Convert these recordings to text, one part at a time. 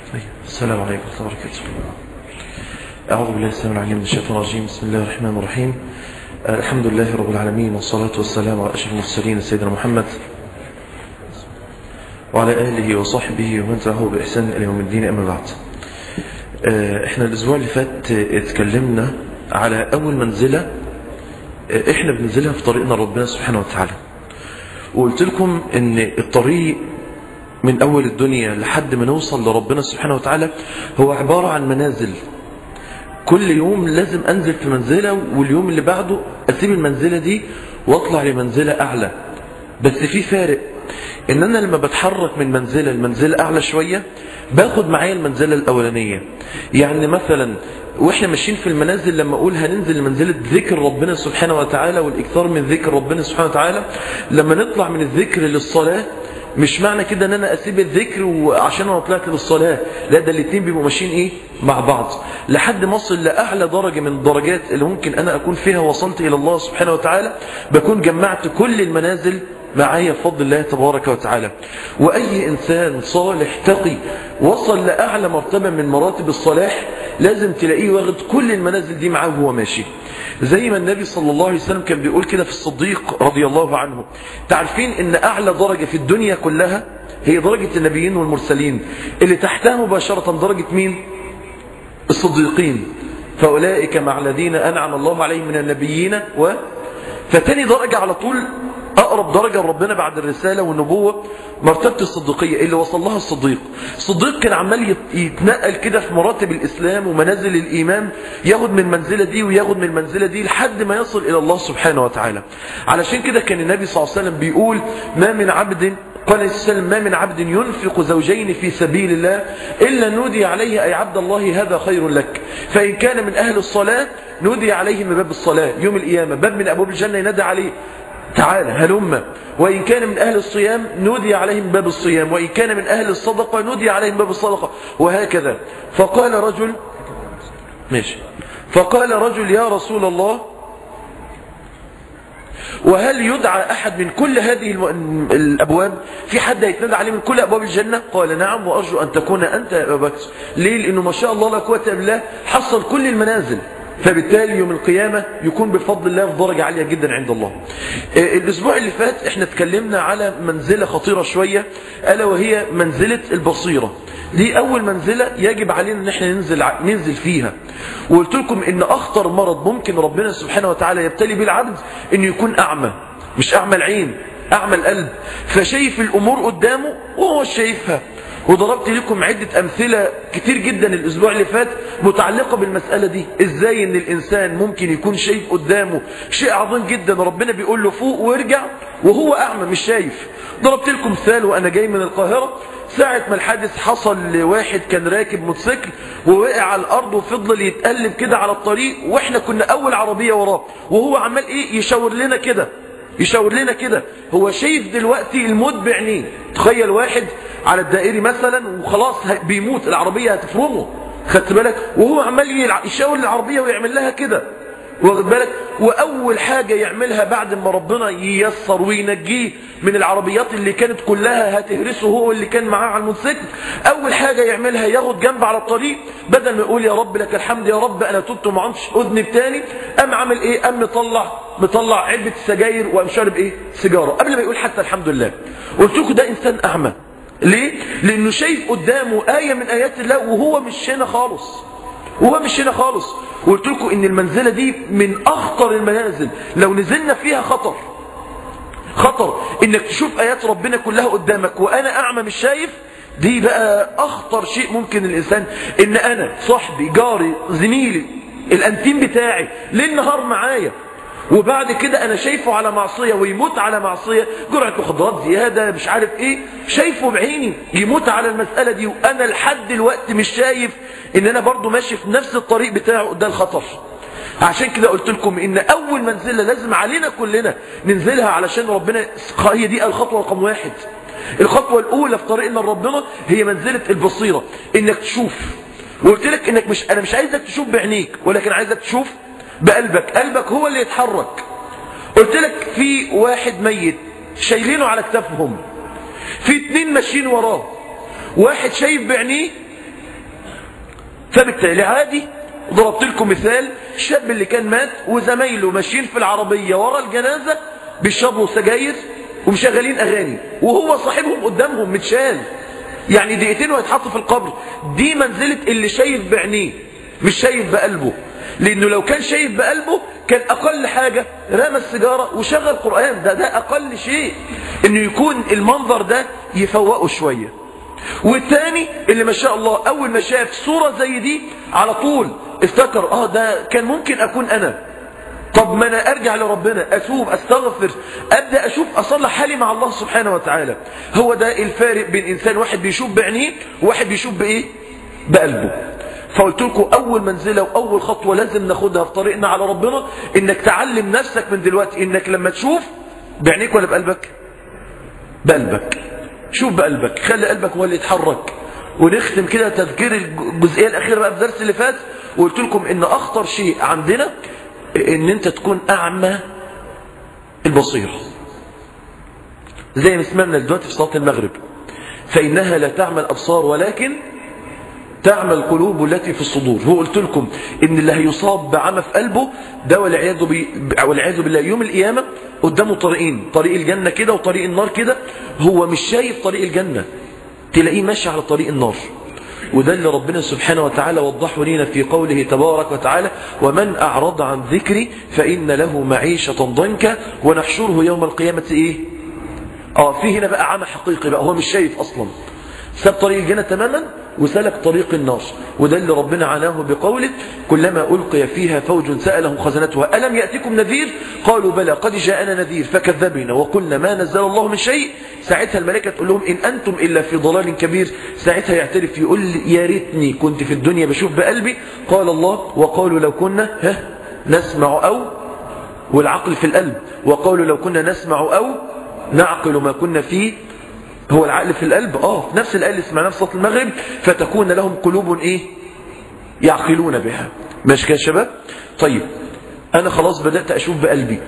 السلام عليكم ورحمة الله وبركاته أعوذ بالله السلام العليم من الشيطان الرجيم بسم الله الرحمن الرحيم الحمد لله رب العالمين والصلاة والسلام على أشرف المرسلين سيدنا محمد وعلى آله وصحبه ومن تبعه بإحسان إلى يوم الدين أما بعد احنا الأسبوع اللي فات اتكلمنا على أول منزلة احنا بننزلها في طريقنا ربنا سبحانه وتعالى وقلت لكم ان الطريق من أول الدنيا لحد ما نوصل لربنا سبحانه وتعالى هو عبارة عن منازل كل يوم لازم أنزل في منزلة واليوم اللي بعده أسيب المنزلة دي وأطلع لمنزلة أعلى بس في فارق إن أنا لما بتحرك من منزلة لمنزلة أعلى شوية باخد معايا المنزلة الأولانية يعني مثلا واحنا ماشيين في المنازل لما اقول هننزل لمنزلة ذكر ربنا سبحانه وتعالى والاكثار من ذكر ربنا سبحانه وتعالى لما نطلع من الذكر للصلاة مش معنى كده ان انا اسيب الذكر وعشان انا طلعت للصلاه لا ده الاثنين بيبقوا ماشيين ايه مع بعض لحد ما اصل لاعلى درجه من الدرجات اللي ممكن انا اكون فيها وصلت الى الله سبحانه وتعالى بكون جمعت كل المنازل معايا بفضل الله تبارك وتعالى واي انسان صالح تقي وصل لاعلى مرتبه من مراتب الصلاح لازم تلاقيه واخد كل المنازل دي معاه وهو ماشي زي ما النبي صلى الله عليه وسلم كان بيقول كده في الصديق رضي الله عنه تعرفين ان اعلى درجة في الدنيا كلها هي درجة النبيين والمرسلين اللي تحتها مباشرة درجة مين الصديقين فأولئك مع الذين أنعم الله عليهم من النبيين و فتاني درجة على طول أقرب درجة لربنا بعد الرسالة والنبوة مرتبة الصديقية اللي وصل لها الصديق الصديق كان عمال يتنقل كده في مراتب الإسلام ومنازل الإيمان ياخد من المنزلة دي وياخد من المنزلة دي لحد ما يصل إلى الله سبحانه وتعالى علشان كده كان النبي صلى الله عليه وسلم بيقول ما من عبد قال السلام ما من عبد ينفق زوجين في سبيل الله إلا نودي عليه أي عبد الله هذا خير لك فإن كان من أهل الصلاة نودي عليه من باب الصلاة يوم القيامة باب من أبواب الجنة ينادى عليه تعالى هلم وإن كان من أهل الصيام نودي عليه من باب الصيام وإن كان من أهل الصدقة نودي عليه من باب الصدقة وهكذا فقال رجل ماشي فقال رجل يا رسول الله وهل يدعى أحد من كل هذه الأبواب في حد يتنادى عليه من كل أبواب الجنة قال نعم وأرجو أن تكون أنت يا أبا بكر ليه لأنه ما شاء الله لا قوة إلا بالله حصل كل المنازل فبالتالي يوم القيامة يكون بفضل الله في درجة عالية جدا عند الله الأسبوع اللي فات احنا اتكلمنا على منزلة خطيرة شوية ألا وهي منزلة البصيرة دي أول منزلة يجب علينا ان احنا ننزل, ننزل فيها وقلت لكم ان أخطر مرض ممكن ربنا سبحانه وتعالى يبتلي به العبد انه يكون أعمى مش أعمى العين أعمى القلب فشايف الأمور قدامه وهو شايفها وضربت لكم عدة أمثلة كتير جدا الأسبوع اللي فات متعلقة بالمسألة دي إزاي إن الإنسان ممكن يكون شايف قدامه شيء عظيم جدا ربنا بيقول له فوق وارجع وهو أعمى مش شايف ضربت لكم مثال وأنا جاي من القاهرة ساعة ما الحادث حصل لواحد كان راكب موتوسيكل ووقع على الأرض وفضل يتقلب كده على الطريق وإحنا كنا أول عربية وراه وهو عمال إيه يشاور لنا كده يشاور لنا كده هو شايف دلوقتي الموت بعينيه تخيل واحد على الدائري مثلا وخلاص بيموت العربية هتفرمه خدت بالك وهو عمال يشاور العربية ويعمل لها كده واخد بالك واول حاجة يعملها بعد ما ربنا ييسر وينجيه من العربيات اللي كانت كلها هتهرسه هو اللي كان معاه على الموتوسيكل اول حاجة يعملها ياخد جنب على الطريق بدل ما يقول يا رب لك الحمد يا رب انا تبت وما عدتش اذنب تاني قام عامل ايه قام مطلع مطلع علبة سجاير وقام شارب ايه سيجارة قبل ما يقول حتى الحمد لله قلت لكم ده انسان اعمى ليه لانه شايف قدامه آية من ايات الله وهو مش هنا خالص وهو مش هنا خالص وقلت لكم ان المنزلة دي من اخطر المنازل لو نزلنا فيها خطر خطر انك تشوف ايات ربنا كلها قدامك وانا اعمى مش شايف دي بقى اخطر شيء ممكن الانسان ان انا صاحبي جاري زميلي الانتيم بتاعي ليل نهار معايا وبعد كده انا شايفه على معصية ويموت على معصية جرعة مخدرات زيادة مش عارف ايه شايفه بعيني يموت على المسألة دي وانا لحد الوقت مش شايف ان انا برضو ماشي في نفس الطريق بتاعه ده الخطر عشان كده قلت لكم ان اول منزلة لازم علينا كلنا ننزلها علشان ربنا هي دي الخطوة رقم واحد الخطوة الاولى في طريقنا لربنا هي منزلة البصيرة انك تشوف وقلت لك انك مش انا مش عايزك تشوف بعينيك ولكن عايزك تشوف بقلبك قلبك هو اللي يتحرك قلت لك في واحد ميت شايلينه على كتافهم في اتنين ماشيين وراه واحد شايف بعينيه فبالتالي عادي ضربت لكم مثال الشاب اللي كان مات وزمايله ماشيين في العربية ورا الجنازة بيشربوا سجاير ومشغلين أغاني وهو صاحبهم قدامهم متشال يعني دقيقتين وهيتحط في القبر دي منزلة اللي شايف بعينيه مش شايف بقلبه لأنه لو كان شايف بقلبه كان أقل حاجة رمى السيجارة وشغل قرآن ده ده أقل شيء إنه يكون المنظر ده يفوقه شوية والتاني اللي ما شاء الله أول ما شاف صورة زي دي على طول افتكر آه ده كان ممكن أكون أنا طب ما أنا أرجع لربنا أتوب أستغفر أبدأ أشوف أصلح حالي مع الله سبحانه وتعالى هو ده الفارق بين إنسان واحد بيشوف بعينيه وواحد بيشوف بإيه بقلبه فقلت لكم أول منزلة وأول خطوة لازم ناخدها في طريقنا على ربنا إنك تعلم نفسك من دلوقتي إنك لما تشوف بعينيك ولا بقلبك بقلبك شوف بقلبك خلي قلبك هو اللي يتحرك ونختم كده تذكير الجزئية الأخيرة بقى في الدرس اللي فات وقلت لكم إن أخطر شيء عندنا إن أنت تكون أعمى البصيرة زي ما سمعنا دلوقتي في صلاة المغرب فإنها لا تعمى الأبصار ولكن تعمى القلوب التي في الصدور هو قلت لكم ان اللي هيصاب بعمى في قلبه ده والعياذ بي... والعياذ بالله يوم القيامه قدامه طريقين طريق الجنه كده وطريق النار كده هو مش شايف طريق الجنه تلاقيه ماشي على طريق النار وده اللي ربنا سبحانه وتعالى وضحه لنا في قوله تبارك وتعالى ومن أعرض عن ذكري فإن له معيشة ضنكا ونحشره يوم القيامة إيه آه في هنا بقى عمى حقيقي بقى هو مش شايف أصلا ساب طريق الجنة تماما وسلك طريق النار وده اللي ربنا عناه بقوله كلما ألقي فيها فوج سألهم خزنتها ألم يأتكم نذير قالوا بلى قد جاءنا نذير فكذبنا وقلنا ما نزل الله من شيء ساعتها الملائكة تقول لهم إن أنتم إلا في ضلال كبير ساعتها يعترف يقول لي يا ريتني كنت في الدنيا بشوف بقلبي قال الله وقالوا لو كنا ها نسمع أو والعقل في القلب وقالوا لو كنا نسمع أو نعقل ما كنا فيه هو العقل في القلب اه نفس الآية اللي سمعناها في صلاة المغرب فتكون لهم قلوب ايه يعقلون بها ماشي كده يا شباب طيب انا خلاص بدأت اشوف بقلبي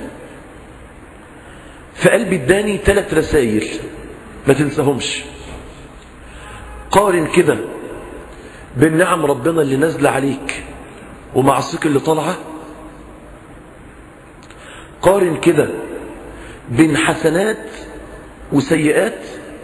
فقلبي اداني ثلاث رسائل ما تنساهمش قارن كده بين نعم ربنا اللي نازله عليك ومعصيك اللي طالعه قارن كده بين حسنات وسيئات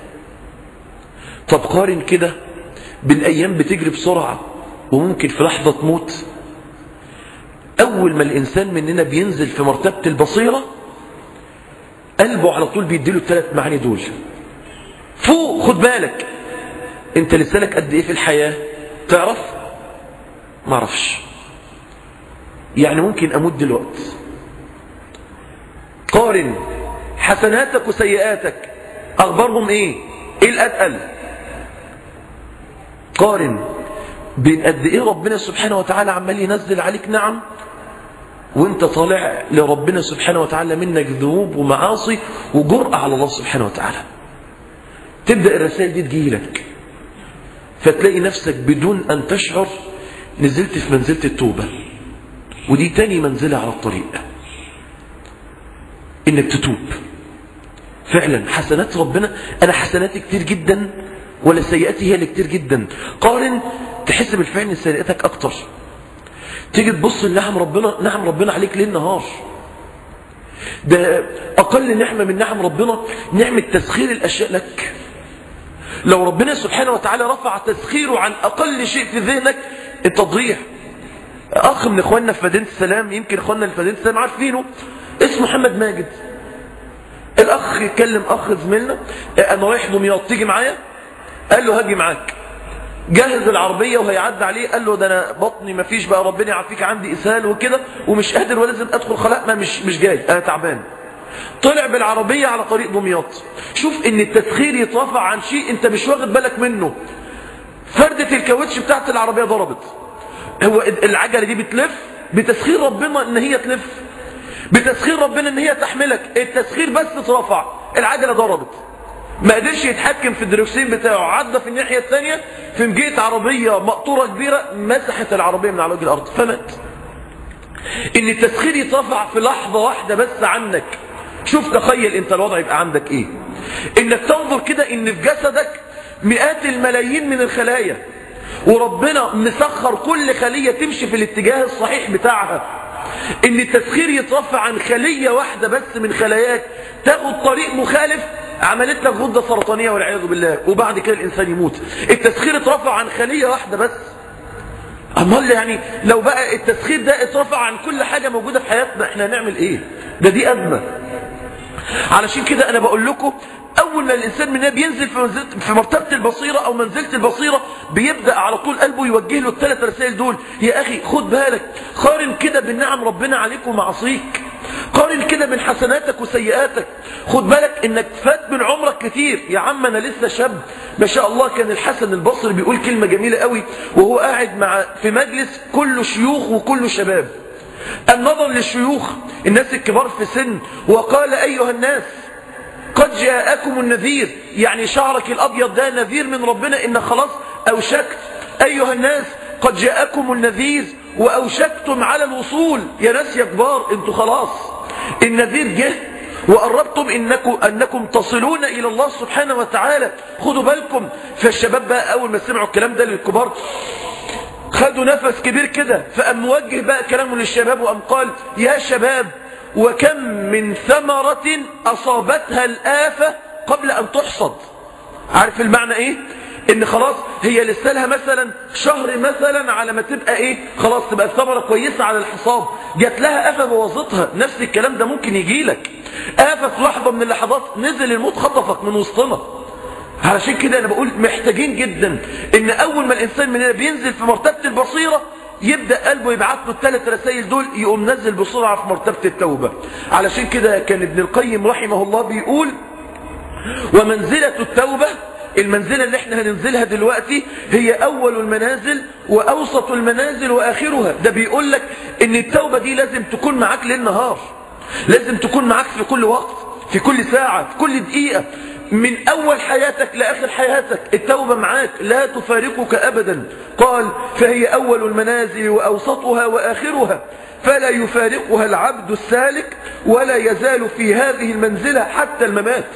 طب قارن كده بالايام بتجري بسرعه وممكن في لحظه تموت اول ما الانسان مننا بينزل في مرتبه البصيره قلبه على طول بيديله الثلاث معاني دول فوق خد بالك انت لسانك قد ايه في الحياه تعرف ما اعرفش يعني ممكن اموت دلوقتي قارن حسناتك وسيئاتك اخبارهم ايه ايه الاتقل قارن بين قد ايه ربنا سبحانه وتعالى عمال ينزل عليك نعم وانت طالع لربنا سبحانه وتعالى منك ذنوب ومعاصي وجرأة على الله سبحانه وتعالى تبدأ الرسائل دي تجيلك فتلاقي نفسك بدون أن تشعر نزلت في منزلة التوبة ودي تاني منزلة على الطريق انك تتوب فعلا حسنات ربنا انا حسناتي كتير جدا ولا سيئاتي هي اللي كتير جدا قارن تحس بالفعل ان سيئاتك اكتر تيجي تبص لنعم ربنا نعم ربنا عليك ليل نهار ده اقل نعمه من نعم ربنا نعمه تسخير الاشياء لك لو ربنا سبحانه وتعالى رفع تسخيره عن اقل شيء في ذهنك انت تضيع اخ من اخواننا في مدينه السلام يمكن اخواننا اللي في مدينه السلام عارفينه اسمه محمد ماجد الاخ يكلم اخ زميلنا انا رايح دمياط تيجي معايا قال له هاجي معاك جهز العربيه وهيعدي عليه قال له ده انا بطني ما فيش بقى ربنا يعافيك عندي اسهال وكده ومش قادر ولازم ادخل خلاء ما مش مش جاي انا تعبان طلع بالعربيه على طريق دمياط شوف ان التسخير يترفع عن شيء انت مش واخد بالك منه فردة الكاوتش بتاعت العربيه ضربت هو العجله دي بتلف بتسخير ربنا ان هي تلف بتسخير ربنا ان هي تحملك التسخير بس اترفع العجله ضربت ما قدرش يتحكم في الدركسين بتاعه عدى في الناحيه الثانيه في مجيئه عربيه مقطوره كبيره مسحت العربيه من على وجه الارض فمات ان التسخير يترفع في لحظه واحده بس عنك شوف تخيل انت الوضع يبقى عندك ايه انك تنظر كده ان في جسدك مئات الملايين من الخلايا وربنا مسخر كل خلية تمشي في الاتجاه الصحيح بتاعها ان التسخير يترفع عن خلية واحدة بس من خلاياك تاخد طريق مخالف عملت لك غدة سرطانية والعياذ بالله وبعد كده الانسان يموت التسخير اترفع عن خلية واحدة بس امال يعني لو بقى التسخير ده اترفع عن كل حاجة موجودة في حياتنا احنا هنعمل ايه ده دي ازمة علشان كده انا بقول لكم اول ما الانسان مننا بينزل في, منزلة في مرتبة البصيرة او منزلة البصيرة بيبدأ على طول قلبه يوجه له الثلاث رسائل دول يا اخي خد بالك قارن كده بالنعم ربنا عليك ومعصيك قارن كده بين حسناتك وسيئاتك خد بالك انك فات من عمرك كتير يا عم انا لسه شاب ما شاء الله كان الحسن البصري بيقول كلمة جميلة قوي وهو قاعد مع في مجلس كله شيوخ وكله شباب النظر للشيوخ الناس الكبار في سن وقال ايها الناس قد جاءكم النذير يعني شعرك الابيض ده نذير من ربنا ان خلاص اوشكت ايها الناس قد جاءكم النذير واوشكتم على الوصول يا ناس يا كبار انتوا خلاص النذير جه وقربتم إنكم, أنكم تصلون إلى الله سبحانه وتعالى خدوا بالكم فالشباب بقى أول ما سمعوا الكلام ده للكبار خدوا نفس كبير كده فقام موجه بقى كلامه للشباب وقام قال يا شباب وكم من ثمرة أصابتها الآفة قبل أن تحصد عارف المعنى إيه ان خلاص هي لسه لها مثلا شهر مثلا على ما تبقى ايه خلاص تبقى الثمره كويسه على الحصاد جات لها افه بوظتها نفس الكلام ده ممكن يجي لك افه في لحظه من اللحظات نزل الموت خطفك من وسطنا علشان كده انا بقول محتاجين جدا ان اول ما الانسان مننا بينزل في مرتبه البصيره يبدأ قلبه يبعت له الثلاث رسائل دول يقوم نزل بسرعة في مرتبة التوبة علشان كده كان ابن القيم رحمه الله بيقول ومنزلة التوبة المنزلة اللي احنا هننزلها دلوقتي هي أول المنازل وأوسط المنازل وآخرها ده بيقول لك ان التوبة دي لازم تكون معاك ليل نهار لازم تكون معاك في كل وقت في كل ساعة في كل دقيقة من أول حياتك لآخر حياتك التوبة معاك لا تفارقك أبدا قال فهي أول المنازل وأوسطها وآخرها فلا يفارقها العبد السالك ولا يزال في هذه المنزلة حتى الممات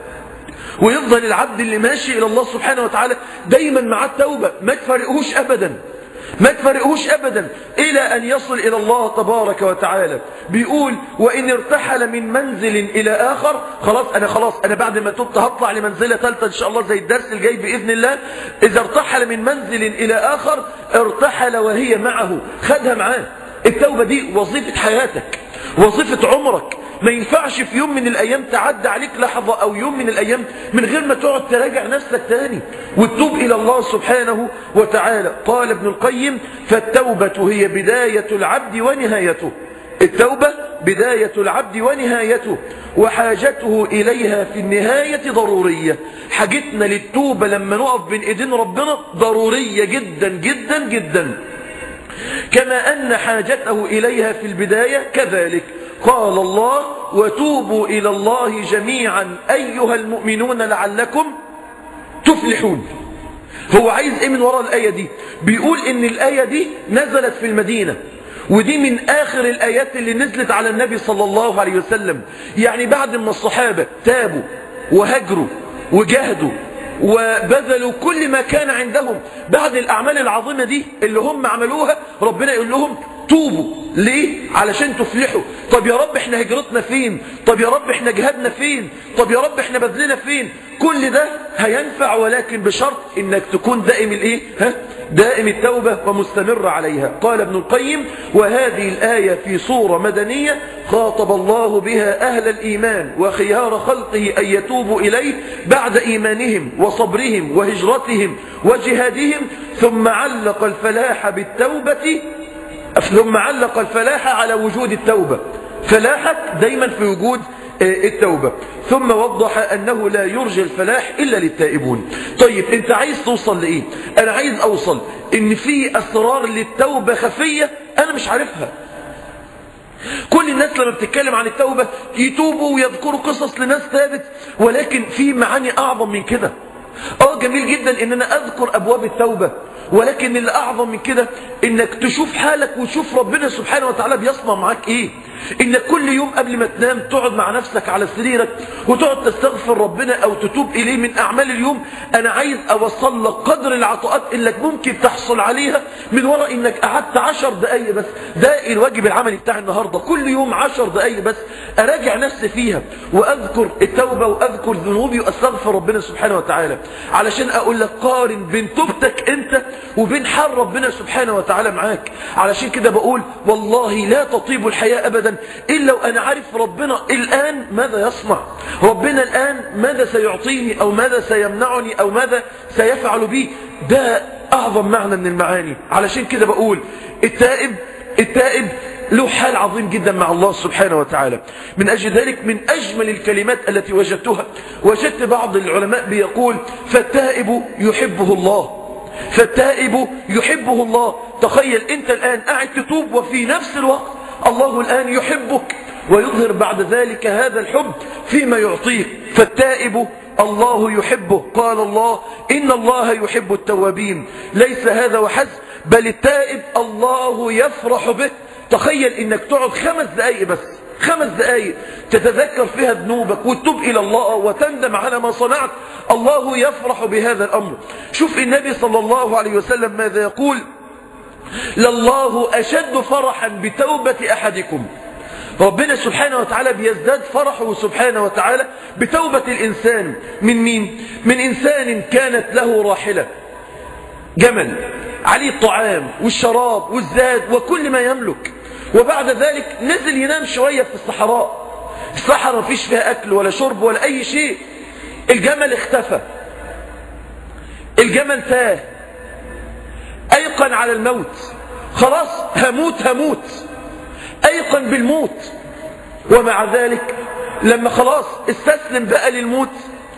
ويفضل العبد اللي ماشي إلى الله سبحانه وتعالى دايما مع التوبة ما تفرقهوش أبدا ما تفرقهوش أبدا إلى أن يصل إلى الله تبارك وتعالى بيقول وإن ارتحل من منزل إلى آخر خلاص أنا خلاص أنا بعد ما تبت هطلع لمنزلة ثالثة إن شاء الله زي الدرس الجاي بإذن الله إذا ارتحل من منزل إلى آخر ارتحل وهي معه خدها معاه التوبة دي وظيفة حياتك وظيفة عمرك ما ينفعش في يوم من الأيام تعدى عليك لحظة أو يوم من الأيام من غير ما تقعد تراجع نفسك تاني وتتوب إلى الله سبحانه وتعالى قال ابن القيم فالتوبة هي بداية العبد ونهايته التوبة بداية العبد ونهايته وحاجته إليها في النهاية ضرورية حاجتنا للتوبة لما نقف بين إيدين ربنا ضرورية جدا جدا جدا كما أن حاجته إليها في البداية كذلك قال الله وتوبوا إلى الله جميعا أيها المؤمنون لعلكم تفلحون هو عايز ايه من وراء الآية دي بيقول ان الآية دي نزلت في المدينة ودي من آخر الآيات اللي نزلت على النبي صلى الله عليه وسلم يعني بعد ما الصحابة تابوا وهجروا وجاهدوا وبذلوا كل ما كان عندهم بعد الأعمال العظيمة دي اللي هم عملوها ربنا يقول لهم توبوا ليه علشان تفلحوا طب يا رب احنا هجرتنا فين طب يا رب احنا جهادنا فين طب يا رب احنا بذلنا فين كل ده هينفع ولكن بشرط انك تكون دائم الايه ها دائم التوبة ومستمر عليها قال ابن القيم وهذه الآية في صورة مدنية خاطب الله بها أهل الإيمان وخيار خلقه أن يتوبوا إليه بعد إيمانهم وصبرهم وهجرتهم وجهادهم ثم علق الفلاح بالتوبة ثم علق الفلاح على وجود التوبة فلاحك دايما في وجود التوبة ثم وضح أنه لا يرجى الفلاح إلا للتائبون طيب أنت عايز توصل لإيه أنا عايز أوصل إن في أسرار للتوبة خفية أنا مش عارفها كل الناس لما بتتكلم عن التوبة يتوبوا ويذكروا قصص لناس ثابت ولكن في معاني أعظم من كده اه جميل جدا ان انا اذكر ابواب التوبة ولكن اللي اعظم من كده انك تشوف حالك وتشوف ربنا سبحانه وتعالى بيصنع معاك ايه انك كل يوم قبل ما تنام تقعد مع نفسك على سريرك وتقعد تستغفر ربنا او تتوب اليه من اعمال اليوم انا عايز اوصل لك قدر العطاءات اللي ممكن تحصل عليها من وراء انك قعدت عشر دقايق بس ده الواجب العملي بتاع النهاردة كل يوم عشر دقايق بس اراجع نفسي فيها واذكر التوبة واذكر ذنوبي واستغفر ربنا سبحانه وتعالى علشان اقول لك قارن بين توبتك انت وبين حال ربنا سبحانه وتعالى معاك علشان كده بقول والله لا تطيب الحياة ابدا الا وانا عارف ربنا الان ماذا يصنع ربنا الان ماذا سيعطيني او ماذا سيمنعني او ماذا سيفعل بي ده اعظم معنى من المعاني علشان كده بقول التائب التائب له حال عظيم جدا مع الله سبحانه وتعالى من أجل ذلك من أجمل الكلمات التي وجدتها وجدت بعض العلماء بيقول فالتائب يحبه الله فالتائب يحبه الله تخيل أنت الآن قاعد تتوب وفي نفس الوقت الله الآن يحبك ويظهر بعد ذلك هذا الحب فيما يعطيك فالتائب الله يحبه قال الله إن الله يحب التوابين ليس هذا وحسب بل التائب الله يفرح به تخيل انك تقعد خمس دقايق بس خمس دقايق تتذكر فيها ذنوبك وتتوب الى الله وتندم على ما صنعت الله يفرح بهذا الامر شوف النبي صلى الله عليه وسلم ماذا يقول لله اشد فرحا بتوبة احدكم ربنا سبحانه وتعالى بيزداد فرحه سبحانه وتعالى بتوبة الإنسان من مين؟ من إنسان كانت له راحلة جمل عليه الطعام والشراب والزاد وكل ما يملك وبعد ذلك نزل ينام شوية في الصحراء الصحراء مفيش فيها أكل ولا شرب ولا أي شيء الجمل اختفى الجمل تاه أيقن على الموت خلاص هموت هموت أيقن بالموت ومع ذلك لما خلاص استسلم بقى للموت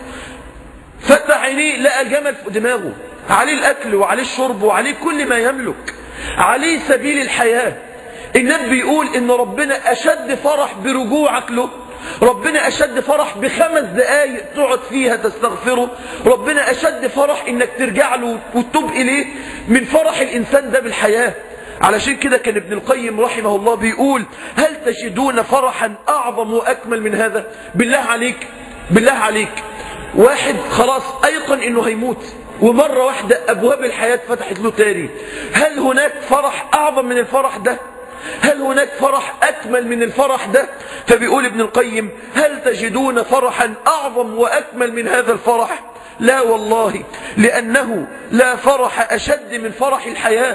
فتح عينيه لقى الجمل في دماغه عليه الأكل وعليه الشرب وعليه كل ما يملك عليه سبيل الحياة النبي بيقول إن ربنا أشد فرح برجوعك له ربنا أشد فرح بخمس دقايق تقعد فيها تستغفره ربنا أشد فرح إنك ترجع له وتتوب إليه من فرح الإنسان ده بالحياة علشان كده كان ابن القيم رحمه الله بيقول هل تجدون فرحا أعظم وأكمل من هذا بالله عليك بالله عليك واحد خلاص أيقن إنه هيموت ومرة واحدة أبواب الحياة فتحت له تاني هل هناك فرح أعظم من الفرح ده هل هناك فرح أكمل من الفرح ده فبيقول ابن القيم هل تجدون فرحا أعظم وأكمل من هذا الفرح لا والله لأنه لا فرح أشد من فرح الحياة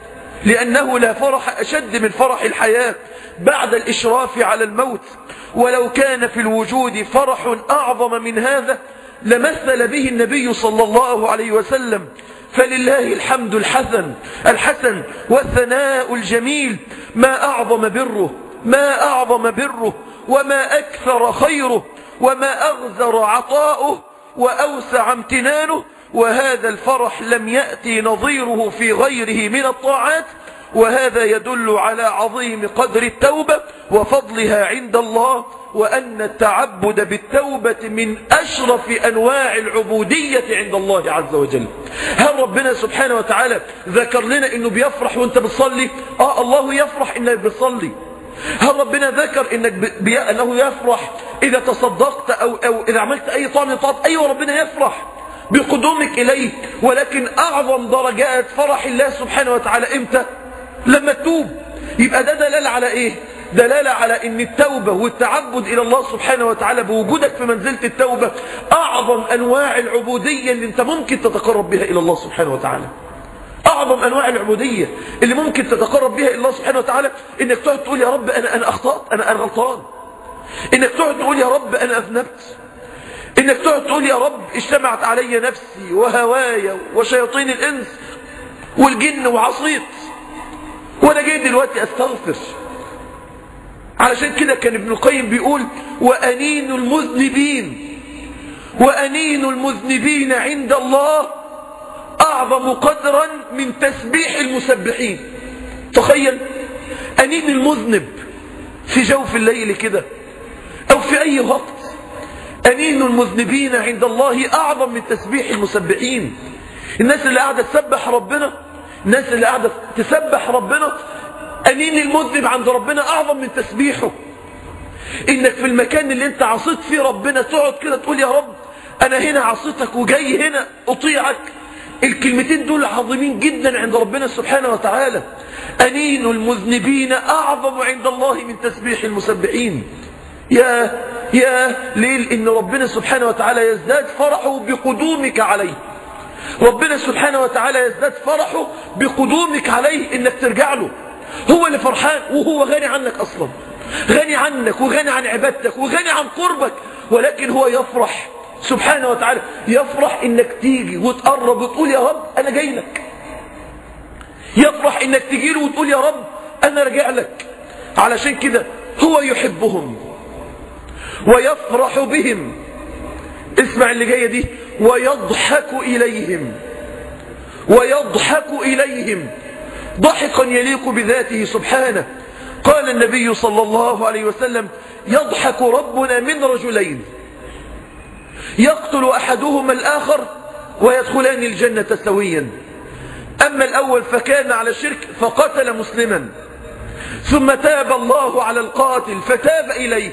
لأنه لا فرح أشد من فرح الحياة بعد الإشراف على الموت ولو كان في الوجود فرح أعظم من هذا لمثل به النبي صلى الله عليه وسلم فلله الحمد الحسن الحسن والثناء الجميل ما أعظم بره ما أعظم بره وما أكثر خيره وما أغزر عطاؤه وأوسع امتنانه وهذا الفرح لم يأتي نظيره في غيره من الطاعات وهذا يدل على عظيم قدر التوبة وفضلها عند الله وأن التعبد بالتوبة من أشرف أنواع العبودية عند الله عز وجل هل ربنا سبحانه وتعالى ذكر لنا أنه بيفرح وانت بتصلي آه الله يفرح أنك بتصلي هل ربنا ذكر إنك بي... أنه يفرح إذا تصدقت أو, أو إذا عملت أي طعم طاعة أيوة ربنا يفرح بقدومك إليه ولكن أعظم درجات فرح الله سبحانه وتعالى إمتى لما تتوب يبقى ده دلالة على إيه دلالة على ان التوبة والتعبد الى الله سبحانه وتعالى بوجودك في منزلة التوبة اعظم انواع العبودية اللي انت ممكن تتقرب بها الى الله سبحانه وتعالى اعظم انواع العبودية اللي ممكن تتقرب بها الى الله سبحانه وتعالى انك تقعد تقول يا رب انا انا اخطأت انا انا غلطان انك تقعد تقول يا رب انا اذنبت انك تقعد تقول يا رب اجتمعت علي نفسي وهوايا وشياطين الانس والجن وعصيت وانا جاي دلوقتي استغفر علشان كده كان ابن القيم بيقول وأنين المذنبين وأنين المذنبين عند الله أعظم قدرا من تسبيح المسبحين تخيل أنين المذنب في جوف الليل كده أو في أي وقت أنين المذنبين عند الله أعظم من تسبيح المسبحين الناس اللي قاعدة تسبح ربنا الناس اللي قاعدة تسبح ربنا أنين المذنب عند ربنا أعظم من تسبيحه إنك في المكان اللي أنت عصيت فيه ربنا تقعد كده تقول يا رب أنا هنا عصيتك وجاي هنا أطيعك الكلمتين دول عظيمين جدا عند ربنا سبحانه وتعالى أنين المذنبين أعظم عند الله من تسبيح المسبحين يا يا ليل إن ربنا سبحانه وتعالى يزداد فرحه بقدومك عليه ربنا سبحانه وتعالى يزداد فرحه بقدومك عليه إنك ترجع له هو اللي فرحان وهو غني عنك أصلا غني عنك وغني عن عبادتك وغني عن قربك ولكن هو يفرح سبحانه وتعالى يفرح انك تيجي وتقرب وتقول يا رب انا جاي لك يفرح انك تجي له وتقول يا رب انا راجع لك علشان كده هو يحبهم ويفرح بهم اسمع اللي جايه دي ويضحك اليهم ويضحك اليهم ضحكا يليق بذاته سبحانه قال النبي صلى الله عليه وسلم يضحك ربنا من رجلين يقتل أحدهما الآخر ويدخلان الجنة سويا أما الأول فكان على الشرك فقتل مسلما ثم تاب الله على القاتل فتاب إليه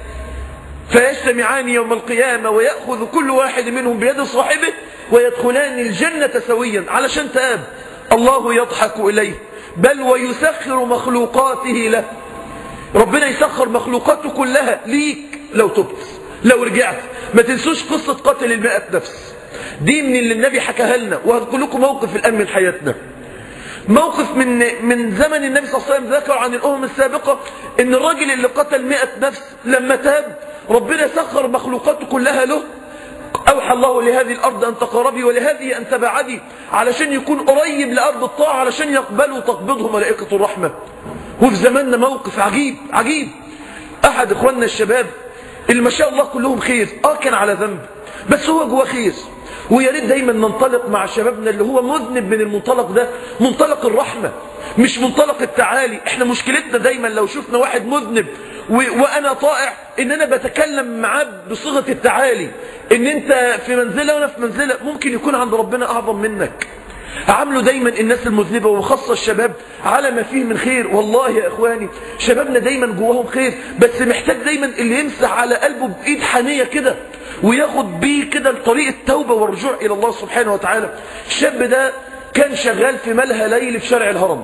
فيجتمعان يوم القيامة ويأخذ كل واحد منهم بيد صاحبه ويدخلان الجنة سويا علشان تاب الله يضحك إليه بل ويسخر مخلوقاته له ربنا يسخر مخلوقاته كلها ليك لو تبت لو رجعت ما تنسوش قصة قتل المئة نفس دي من اللي النبي حكاها لنا وهذكر لكم موقف الآن من حياتنا موقف من من زمن النبي صلى الله عليه وسلم ذكر عن الأمم السابقة ان الراجل اللي قتل مئة نفس لما تاب ربنا سخر مخلوقاته كلها له أوحى الله لهذه الأرض أن تقربي ولهذه أن تبعدي علشان يكون قريب لأرض الطاعة علشان يقبلوا تقبضه ملائكة الرحمة وفي زماننا موقف عجيب عجيب أحد إخواننا الشباب اللي ما شاء الله كلهم خير آه كان على ذنب بس هو جوا خير ويا ريت دايما ننطلق مع شبابنا اللي هو مذنب من المنطلق ده منطلق الرحمة مش منطلق التعالي احنا مشكلتنا دايما لو شفنا واحد مذنب و... وانا طائع ان انا بتكلم معاه بصيغه التعالي ان انت في منزله وانا في منزله ممكن يكون عند ربنا اعظم منك عاملوا دايما الناس المذنبة وخاصة الشباب على ما فيه من خير والله يا اخواني شبابنا دايما جواهم خير بس محتاج دايما اللي يمسح على قلبه بايد حنية كده وياخد بيه كده لطريق التوبة والرجوع الى الله سبحانه وتعالى الشاب ده كان شغال في ملهى ليل في شارع الهرم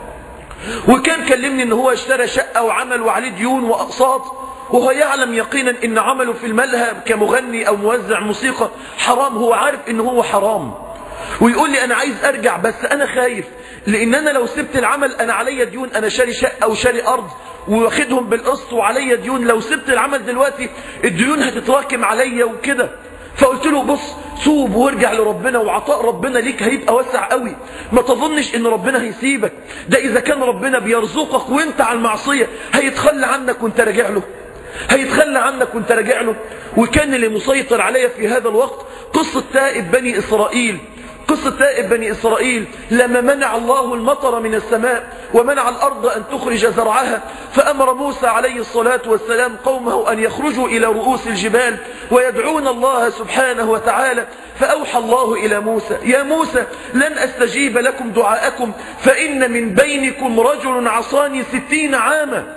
وكان كلمني ان هو اشترى شقة وعمل وعليه ديون واقساط وهو يعلم يقينا ان عمله في الملهى كمغني او موزع موسيقى حرام هو عارف ان هو حرام ويقول لي انا عايز ارجع بس انا خايف لان انا لو سبت العمل انا عليا ديون انا شاري شقة وشاري ارض واخدهم بالقسط وعليا ديون لو سبت العمل دلوقتي الديون هتتراكم عليا وكده فقلت له بص توب وارجع لربنا وعطاء ربنا ليك هيبقى واسع قوي ما تظنش ان ربنا هيسيبك ده اذا كان ربنا بيرزقك وانت على المعصية هيتخلى عنك وانت راجع له هيتخلى عنك وانت راجع له وكان اللي مسيطر عليا في هذا الوقت قصة تائب بني إسرائيل قصة تائب بني إسرائيل لما منع الله المطر من السماء ومنع الأرض أن تخرج زرعها فأمر موسى عليه الصلاة والسلام قومه أن يخرجوا إلى رؤوس الجبال ويدعون الله سبحانه وتعالى فأوحى الله إلى موسى يا موسى لن أستجيب لكم دعاءكم فإن من بينكم رجل عصاني ستين عاما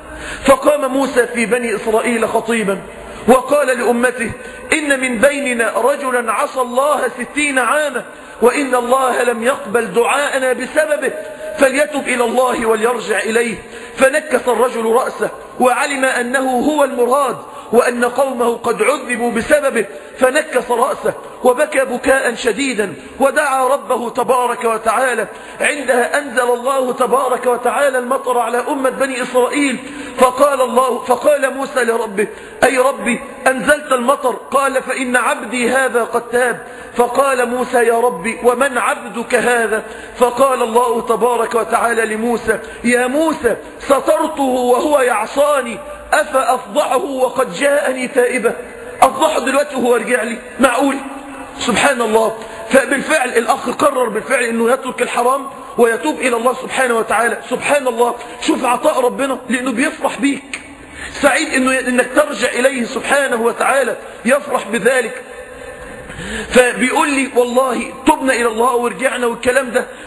فقام موسى في بني إسرائيل خطيبا وقال لأمته إن من بيننا رجلا عصى الله ستين عاما وإن الله لم يقبل دعاءنا بسببه فليتب إلى الله وليرجع إليه فنكس الرجل رأسه وعلم أنه هو المراد وأن قومه قد عذبوا بسببه فنكس رأسه وبكى بكاء شديدا ودعا ربه تبارك وتعالى عندها أنزل الله تبارك وتعالى المطر على أمة بني إسرائيل فقال الله فقال موسى لربه أي ربي أنزلت المطر قال فإن عبدي هذا قد تاب فقال موسى يا ربي ومن عبدك هذا فقال الله تبارك وتعالى لموسى يا موسى سترته وهو يعصاني أفأفضحه وقد جاءني تائبة أفضحه دلوقتي وهو رجع لي معقول سبحان الله فبالفعل الأخ قرر بالفعل أنه يترك الحرام ويتوب إلى الله سبحانه وتعالى سبحان الله شوف عطاء ربنا لأنه بيفرح بيك سعيد إنه إنك ترجع إليه سبحانه وتعالى يفرح بذلك فبيقول لي والله تبنا إلى الله ورجعنا والكلام ده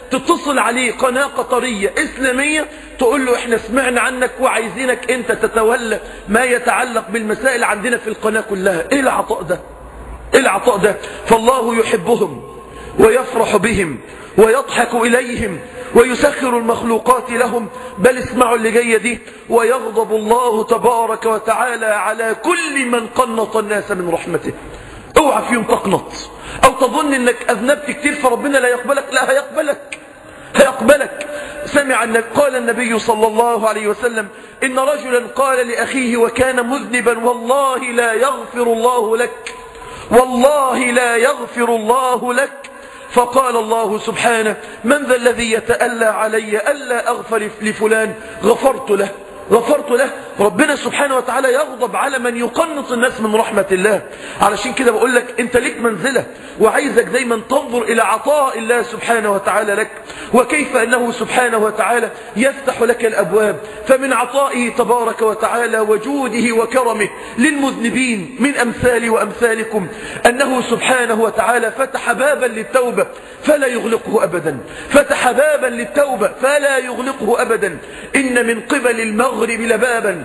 تتصل عليه قناة قطرية إسلامية تقول له احنا سمعنا عنك وعايزينك انت تتولى ما يتعلق بالمسائل عندنا في القناة كلها ايه العطاء ده ايه العطاء ده فالله يحبهم ويفرح بهم ويضحك إليهم ويسخر المخلوقات لهم بل اسمعوا اللي جاية دي ويغضب الله تبارك وتعالى على كل من قنط الناس من رحمته اوعى فيهم تقنط او تظن انك اذنبت كتير فربنا لا يقبلك لا هيقبلك هيقبلك سمع النبي قال النبي صلى الله عليه وسلم إن رجلا قال لأخيه وكان مذنبا والله لا يغفر الله لك والله لا يغفر الله لك فقال الله سبحانه من ذا الذي يتألى علي ألا أغفر لفلان غفرت له غفرت له ربنا سبحانه وتعالى يغضب على من يقنط الناس من رحمة الله علشان كده بقول لك انت ليك منزلة وعايزك دايما تنظر الى عطاء الله سبحانه وتعالى لك وكيف انه سبحانه وتعالى يفتح لك الابواب فمن عطائه تبارك وتعالى وجوده وكرمه للمذنبين من امثالي وامثالكم انه سبحانه وتعالى فتح بابا للتوبة فلا يغلقه ابدا فتح بابا للتوبة فلا يغلقه ابدا ان من قبل المغرب لبابا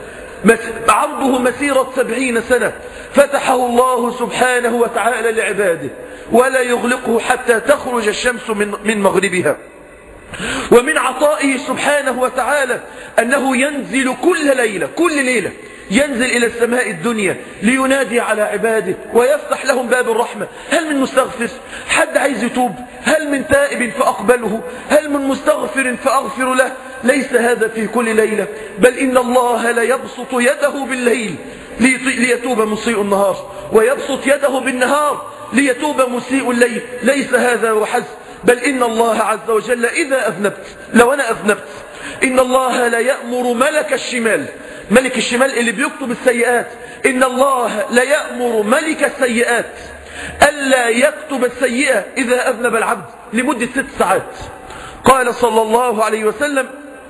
عرضه مسيرة سبعين سنة فتحه الله سبحانه وتعالى لعباده ولا يغلقه حتى تخرج الشمس من, من مغربها ومن عطائه سبحانه وتعالى أنه ينزل كل ليلة كل ليلة ينزل إلى السماء الدنيا لينادي على عباده ويفتح لهم باب الرحمة هل من مستغفر حد عايز يتوب هل من تائب فأقبله هل من مستغفر فأغفر له ليس هذا في كل ليلة بل إن الله ليبسط يده بالليل ليتوب مسيء النهار ويبسط يده بالنهار ليتوب مسيء الليل ليس هذا وحسب بل إن الله عز وجل إذا أذنبت لو أنا أذنبت إن الله لا يأمر ملك الشمال ملك الشمال اللي بيكتب السيئات إن الله لا يأمر ملك السيئات ألا يكتب السيئة إذا أذنب العبد لمدة ست ساعات قال صلى الله عليه وسلم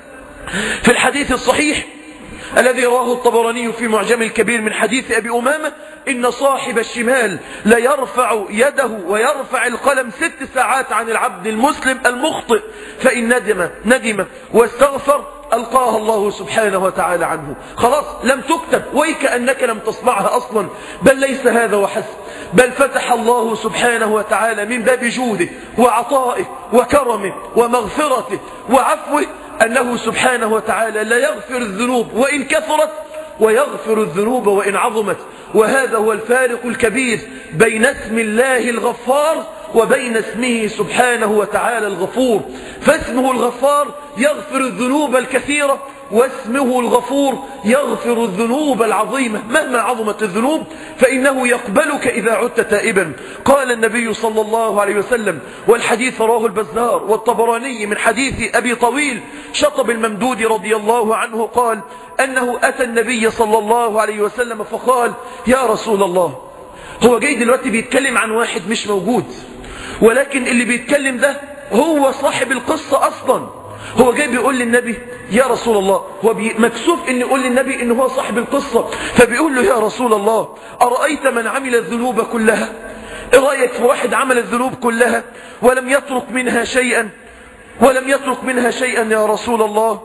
في الحديث الصحيح الذي رواه الطبراني في معجم الكبير من حديث أبي أمامة إن صاحب الشمال ليرفع يده ويرفع القلم ست ساعات عن العبد المسلم المخطئ فإن ندم ندم واستغفر ألقاها الله سبحانه وتعالى عنه خلاص لم تكتب ويكأنك لم تصنعها أصلا بل ليس هذا وحسب بل فتح الله سبحانه وتعالى من باب جوده وعطائه وكرمه ومغفرته وعفوه أنه سبحانه وتعالى لا يغفر الذنوب وإن كثرت ويغفر الذنوب وإن عظمت وهذا هو الفارق الكبير بين اسم الله الغفار وبين اسمه سبحانه وتعالى الغفور فاسمه الغفار يغفر الذنوب الكثيرة واسمه الغفور يغفر الذنوب العظيمة مهما عظمت الذنوب فإنه يقبلك إذا عدت تائبا قال النبي صلى الله عليه وسلم والحديث رواه البزار والطبراني من حديث أبي طويل شطب الممدود رضي الله عنه قال أنه أتى النبي صلى الله عليه وسلم فقال يا رسول الله هو جاي دلوقتي بيتكلم عن واحد مش موجود ولكن اللي بيتكلم ده هو صاحب القصة أصلا هو جاي بيقول للنبي يا رسول الله هو مكسوف ان يقول للنبي ان هو صاحب القصة فبيقول له يا رسول الله أرأيت من عمل الذنوب كلها ايه رأيك في واحد عمل الذنوب كلها ولم يترك منها شيئا ولم يترك منها شيئا يا رسول الله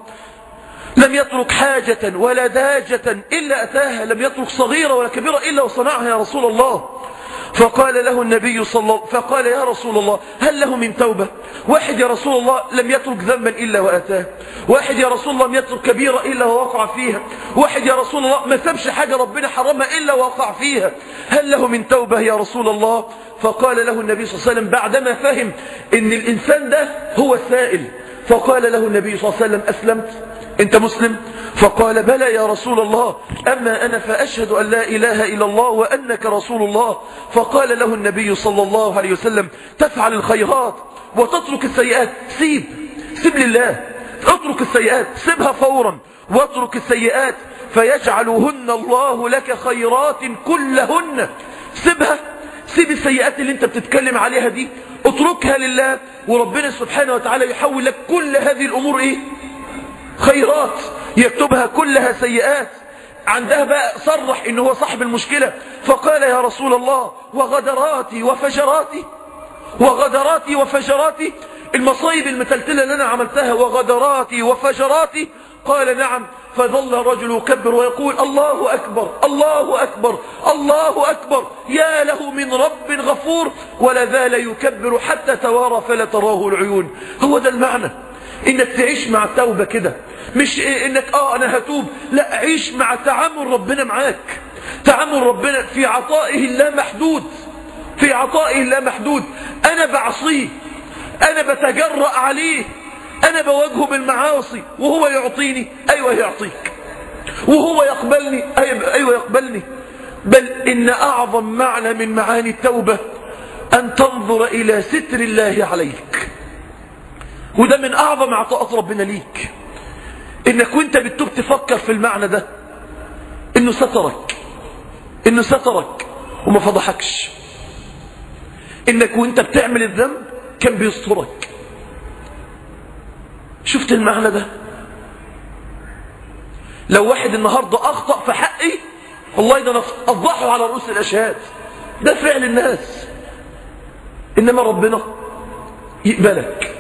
لم يترك حاجة ولا داجة إلا أتاها لم يترك صغيرة ولا كبيرة إلا وصنعها يا رسول الله فقال له النبي صلى الله فقال يا رسول الله هل له من توبة واحد يا رسول الله لم يترك ذنبا إلا وأتاه واحد يا رسول الله لم يترك كبيرة إلا ووقع فيها واحد يا رسول الله ما سابش حاجة ربنا حرمها إلا وقع فيها هل له من توبة يا رسول الله فقال له النبي صلى الله عليه وسلم بعدما فهم ان الإنسان ده هو السائل فقال له النبي صلى الله عليه وسلم أسلمت أنت مسلم فقال بلى يا رسول الله أما أنا فأشهد أن لا إله إلا الله وأنك رسول الله فقال له النبي صلى الله عليه وسلم تفعل الخيرات وتترك السيئات سيب سيب لله اترك السيئات سيبها فورا واترك السيئات فيجعلهن الله لك خيرات كلهن سيبها سيب السيئات اللي انت بتتكلم عليها دي اتركها لله وربنا سبحانه وتعالى يحول لك كل هذه الأمور ايه خيرات يكتبها كلها سيئات عندها بقى صرح انه هو صاحب المشكلة فقال يا رسول الله وغدراتي وفجراتي وغدراتي وفجراتي المصايب المتلتلة اللي أنا عملتها وغدراتي وفجراتي قال نعم فظل الرجل يكبر ويقول الله أكبر الله أكبر الله أكبر يا له من رب غفور ولا زال يكبر حتى توارى فلا تراه العيون هو ده المعنى انك تعيش مع التوبة كده مش إيه انك اه انا هتوب لا عيش مع تعامل ربنا معاك تعامل ربنا في عطائه لا محدود في عطائه لا محدود انا بعصيه انا بتجرأ عليه انا بواجهه بالمعاصي وهو يعطيني ايوه يعطيك وهو يقبلني ايوه يقبلني بل ان اعظم معنى من معاني التوبة ان تنظر الى ستر الله عليك وده من اعظم عطاءات ربنا ليك انك وانت بتتوب تفكر في المعنى ده انه سترك انه سترك وما فضحكش انك وانت بتعمل الذنب كان بيسترك شفت المعنى ده لو واحد النهاردة اخطأ في حقي والله ده انا افضحه على رؤوس الاشهاد ده فعل الناس انما ربنا يقبلك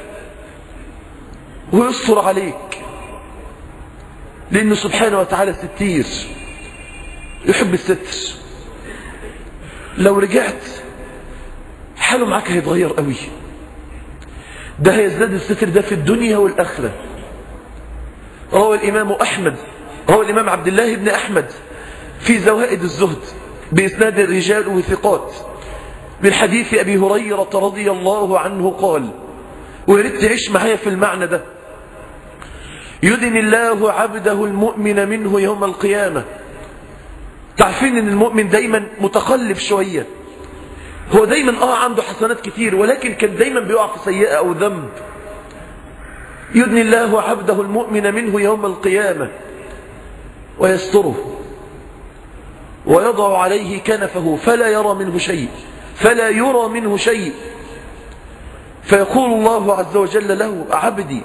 ويستر عليك لانه سبحانه وتعالى ستير يحب الستر لو رجعت حاله معاك هيتغير قوي ده هيزداد الستر ده في الدنيا والآخرة روى الإمام أحمد روى الإمام عبد الله بن أحمد في زوائد الزهد بإسناد الرجال وثقات من حديث أبي هريرة رضي الله عنه قال ويريد تعيش معايا في المعنى ده يدن الله عبده المؤمن منه يوم القيامة تعرفين ان المؤمن دايما متقلب شوية هو دايما اه عنده حسنات كتير ولكن كان دايما بيقع في سيئة او ذنب يدني الله عبده المؤمن منه يوم القيامة ويستره ويضع عليه كنفه فلا يرى منه شيء فلا يرى منه شيء فيقول الله عز وجل له عبدي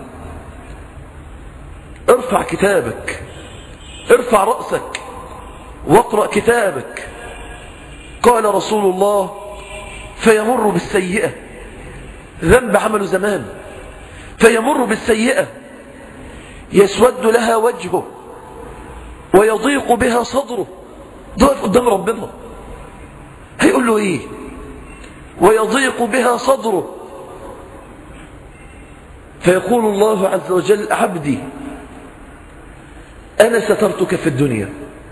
ارفع كتابك ارفع رأسك واقرأ كتابك قال رسول الله فيمر بالسيئة ذنب عمله زمان فيمر بالسيئة يسود لها وجهه ويضيق بها صدره ضعف قدام ربنا هيقول له ايه ويضيق بها صدره فيقول الله عز وجل عبدي أنا سترتك في الدنيا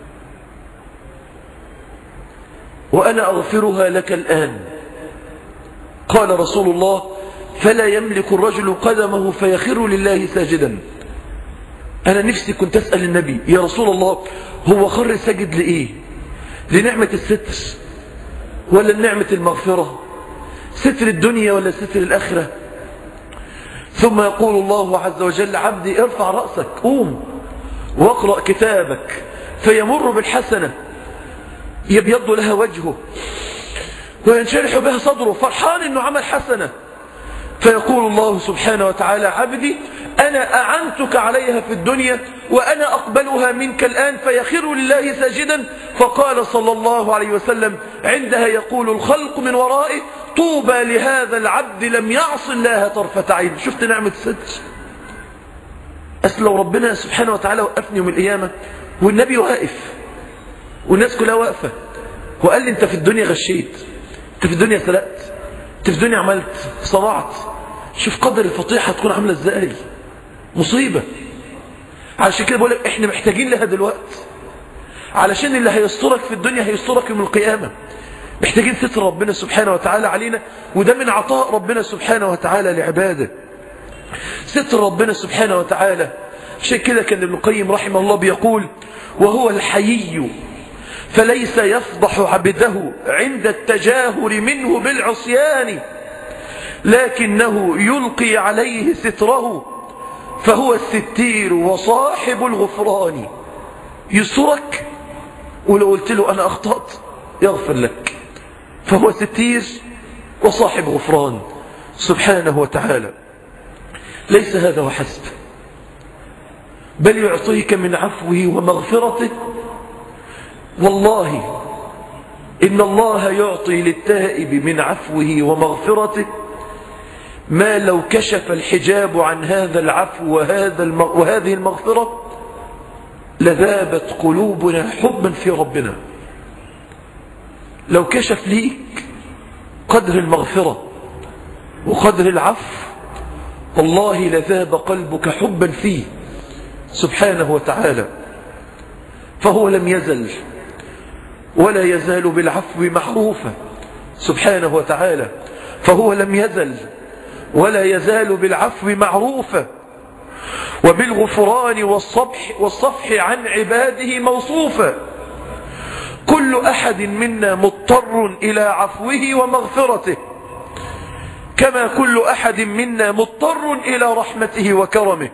وأنا أغفرها لك الآن قال رسول الله فلا يملك الرجل قدمه فيخر لله ساجدا أنا نفسي كنت أسأل النبي يا رسول الله هو خر ساجد لإيه لنعمة الستر ولا لنعمة المغفرة ستر الدنيا ولا ستر الآخرة ثم يقول الله عز وجل عبدي ارفع رأسك قوم واقرأ كتابك فيمر بالحسنة يبيض لها وجهه وينشرح بها صدره فرحان انه عمل حسنة فيقول الله سبحانه وتعالى عبدي أنا أعنتك عليها في الدنيا وأنا أقبلها منك الآن فيخر لله ساجدا فقال صلى الله عليه وسلم عندها يقول الخلق من ورائه طوبى لهذا العبد لم يعص الله طرفة عين شفت نعمة الستر أصل لو ربنا سبحانه وتعالى وقفني يوم القيامة والنبي واقف والناس كلها واقفة وقال لي انت في الدنيا غشيت انت في الدنيا سرقت انت في الدنيا عملت صنعت شوف قدر الفضيحة هتكون عاملة ازاي مصيبة علشان كده بقول لك احنا محتاجين لها دلوقتي علشان اللي هيسترك في الدنيا هيسترك يوم القيامة محتاجين ستر ربنا سبحانه وتعالى علينا وده من عطاء ربنا سبحانه وتعالى لعباده ستر ربنا سبحانه وتعالى عشان كده كان ابن القيم رحمه الله بيقول وهو الحيي فليس يفضح عبده عند التجاهر منه بالعصيان لكنه يلقي عليه ستره فهو الستير وصاحب الغفران يسرك ولو قلت له أنا أخطأت يغفر لك فهو ستير وصاحب غفران سبحانه وتعالى ليس هذا وحسب بل يعطيك من عفوه ومغفرته والله إن الله يعطي للتائب من عفوه ومغفرته ما لو كشف الحجاب عن هذا العفو وهذا المغ... وهذه المغفرة لذابت قلوبنا حبا في ربنا لو كشف ليك قدر المغفرة وقدر العفو والله لذاب قلبك حبا فيه سبحانه وتعالى فهو لم يزل ولا يزال بالعفو معروفا سبحانه وتعالى فهو لم يزل ولا يزال بالعفو معروفا وبالغفران والصفح, والصفح عن عباده موصوفا كل أحد منا مضطر إلى عفوه ومغفرته كما كل أحد منا مضطر إلى رحمته وكرمه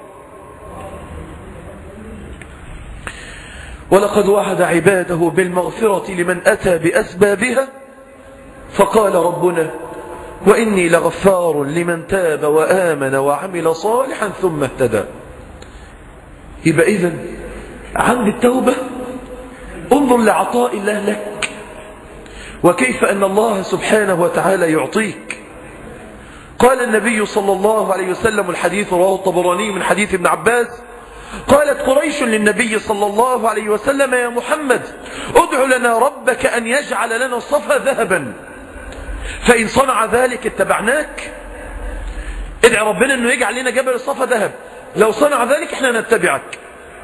ولقد وعد عباده بالمغفرة لمن أتى بأسبابها فقال ربنا وإني لغفار لمن تاب وآمن وعمل صالحا ثم اهتدى يبقى إذن عند التوبة انظر لعطاء الله لك وكيف أن الله سبحانه وتعالى يعطيك قال النبي صلى الله عليه وسلم الحديث رواه الطبراني من حديث ابن عباس قالت قريش للنبي صلى الله عليه وسلم يا محمد ادع لنا ربك أن يجعل لنا الصفا ذهبا فإن صنع ذلك اتبعناك ادعي ربنا أنه يجعل لنا جبل الصفا ذهب لو صنع ذلك احنا نتبعك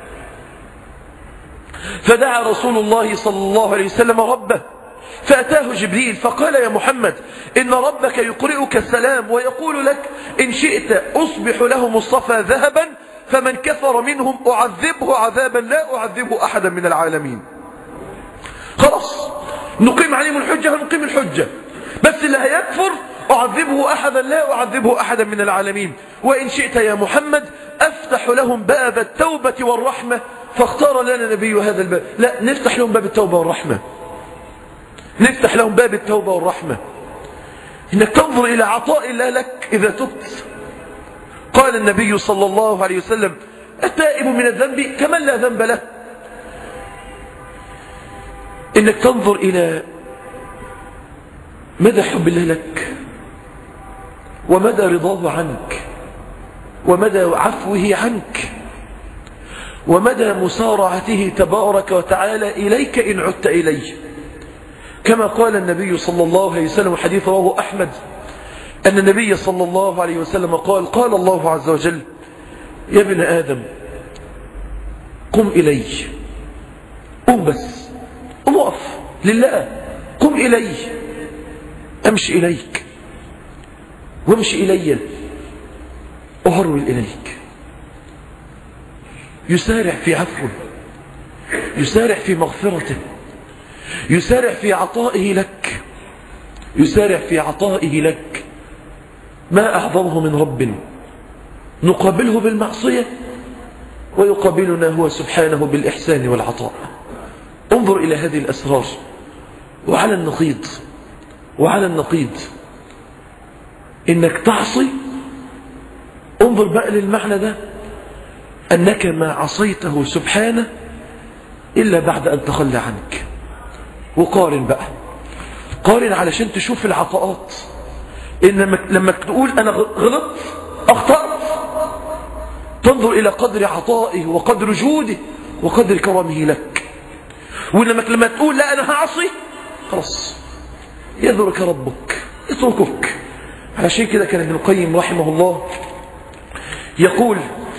فدعا رسول الله صلى الله عليه وسلم ربه فأتاه جبريل فقال يا محمد إن ربك يقرئك السلام ويقول لك إن شئت أصبح لهم الصفا ذهبا فمن كفر منهم أعذبه عذابا لا أعذبه أحدا من العالمين خلاص نقيم عليهم الحجة هنقيم الحجة بس اللي هيكفر أعذبه أحدا لا أعذبه أحدا من العالمين وإن شئت يا محمد أفتح لهم باب التوبة والرحمة فاختار لنا نبي هذا الباب لا نفتح لهم باب التوبة والرحمة نفتح لهم باب التوبة والرحمة إنك تنظر إلى عطاء الله لك إذا تبت قال النبي صلى الله عليه وسلم التائب من الذنب كمن لا ذنب له إنك تنظر إلى مدى حب الله لك ومدى رضاه عنك ومدى عفوه عنك ومدى مسارعته تبارك وتعالى إليك إن عدت إليه كما قال النبي صلى الله عليه وسلم حديث رواه أحمد أن النبي صلى الله عليه وسلم قال قال الله عز وجل يا ابن آدم قم إلي قم بس قم وقف لله قم إلي أمشي إليك وامشي إلي أهرول إليك يسارع في عفوه يسارع في مغفرته يسارع في عطائه لك يسارع في عطائه لك ما أعظمه من رب نقابله بالمعصية ويقابلنا هو سبحانه بالإحسان والعطاء انظر إلى هذه الأسرار وعلى النقيض وعلى النقيض إنك تعصي انظر بقى للمعنى ده أنك ما عصيته سبحانه إلا بعد أن تخلى عنك وقارن بقى قارن علشان تشوف العطاءات إن لما تقول أنا غلطت أخطأت تنظر إلى قدر عطائه وقدر جوده وقدر كرمه لك وإنما لما تقول لا أنا هعصي خلاص يذرك ربك يتركك علشان كده كان ابن القيم رحمه الله يقول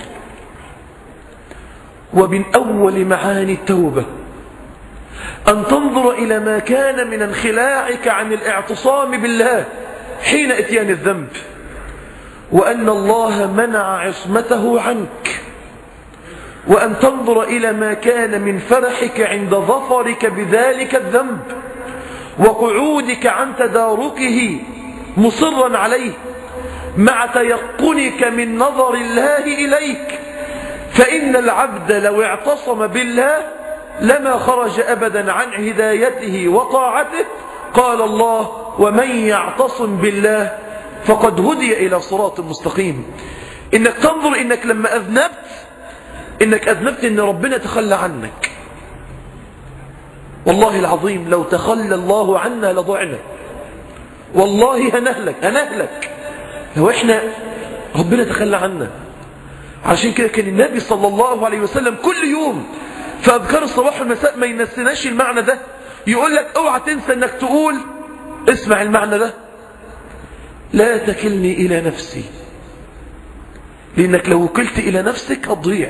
ومن أول معاني التوبة أن تنظر إلى ما كان من انخلاعك عن الاعتصام بالله حين اتيان الذنب وأن الله منع عصمته عنك وأن تنظر إلى ما كان من فرحك عند ظفرك بذلك الذنب وقعودك عن تداركه مصرا عليه مع تيقنك من نظر الله إليك فإن العبد لو اعتصم بالله لما خرج أبدا عن هدايته وطاعته قال الله ومن يعتصم بالله فقد هدي إلى صراط مستقيم إنك تنظر إنك لما أذنبت إنك أذنبت إن ربنا تخلى عنك والله العظيم لو تخلى الله عنا لضعنا والله هنهلك هنهلك لو احنا ربنا تخلى عنا عشان كده كان النبي صلى الله عليه وسلم كل يوم في أذكار الصباح والمساء ما ينسناش المعنى ده يقول لك اوعى تنسى انك تقول اسمع المعنى ده لا تكلني إلى نفسي لأنك لو وكلت إلى نفسك هتضيع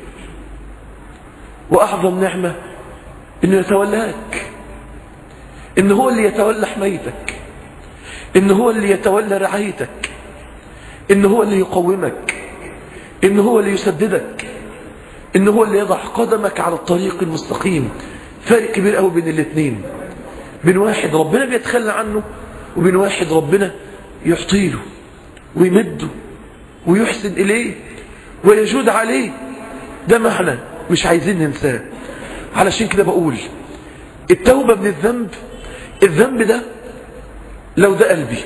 وأعظم نعمة إنه يتولاك إن هو اللي يتولى حمايتك إن هو اللي يتولى رعايتك إن هو اللي يقومك إن هو اللي يسددك إن هو اللي يضع قدمك على الطريق المستقيم فارق كبير قوي بين الاثنين بين واحد ربنا بيتخلى عنه وبين واحد ربنا يعطيله ويمده ويحسن إليه ويجود عليه ده معنى مش عايزين ننساه علشان كده بقول التوبة من الذنب الذنب ده لو ده قلبي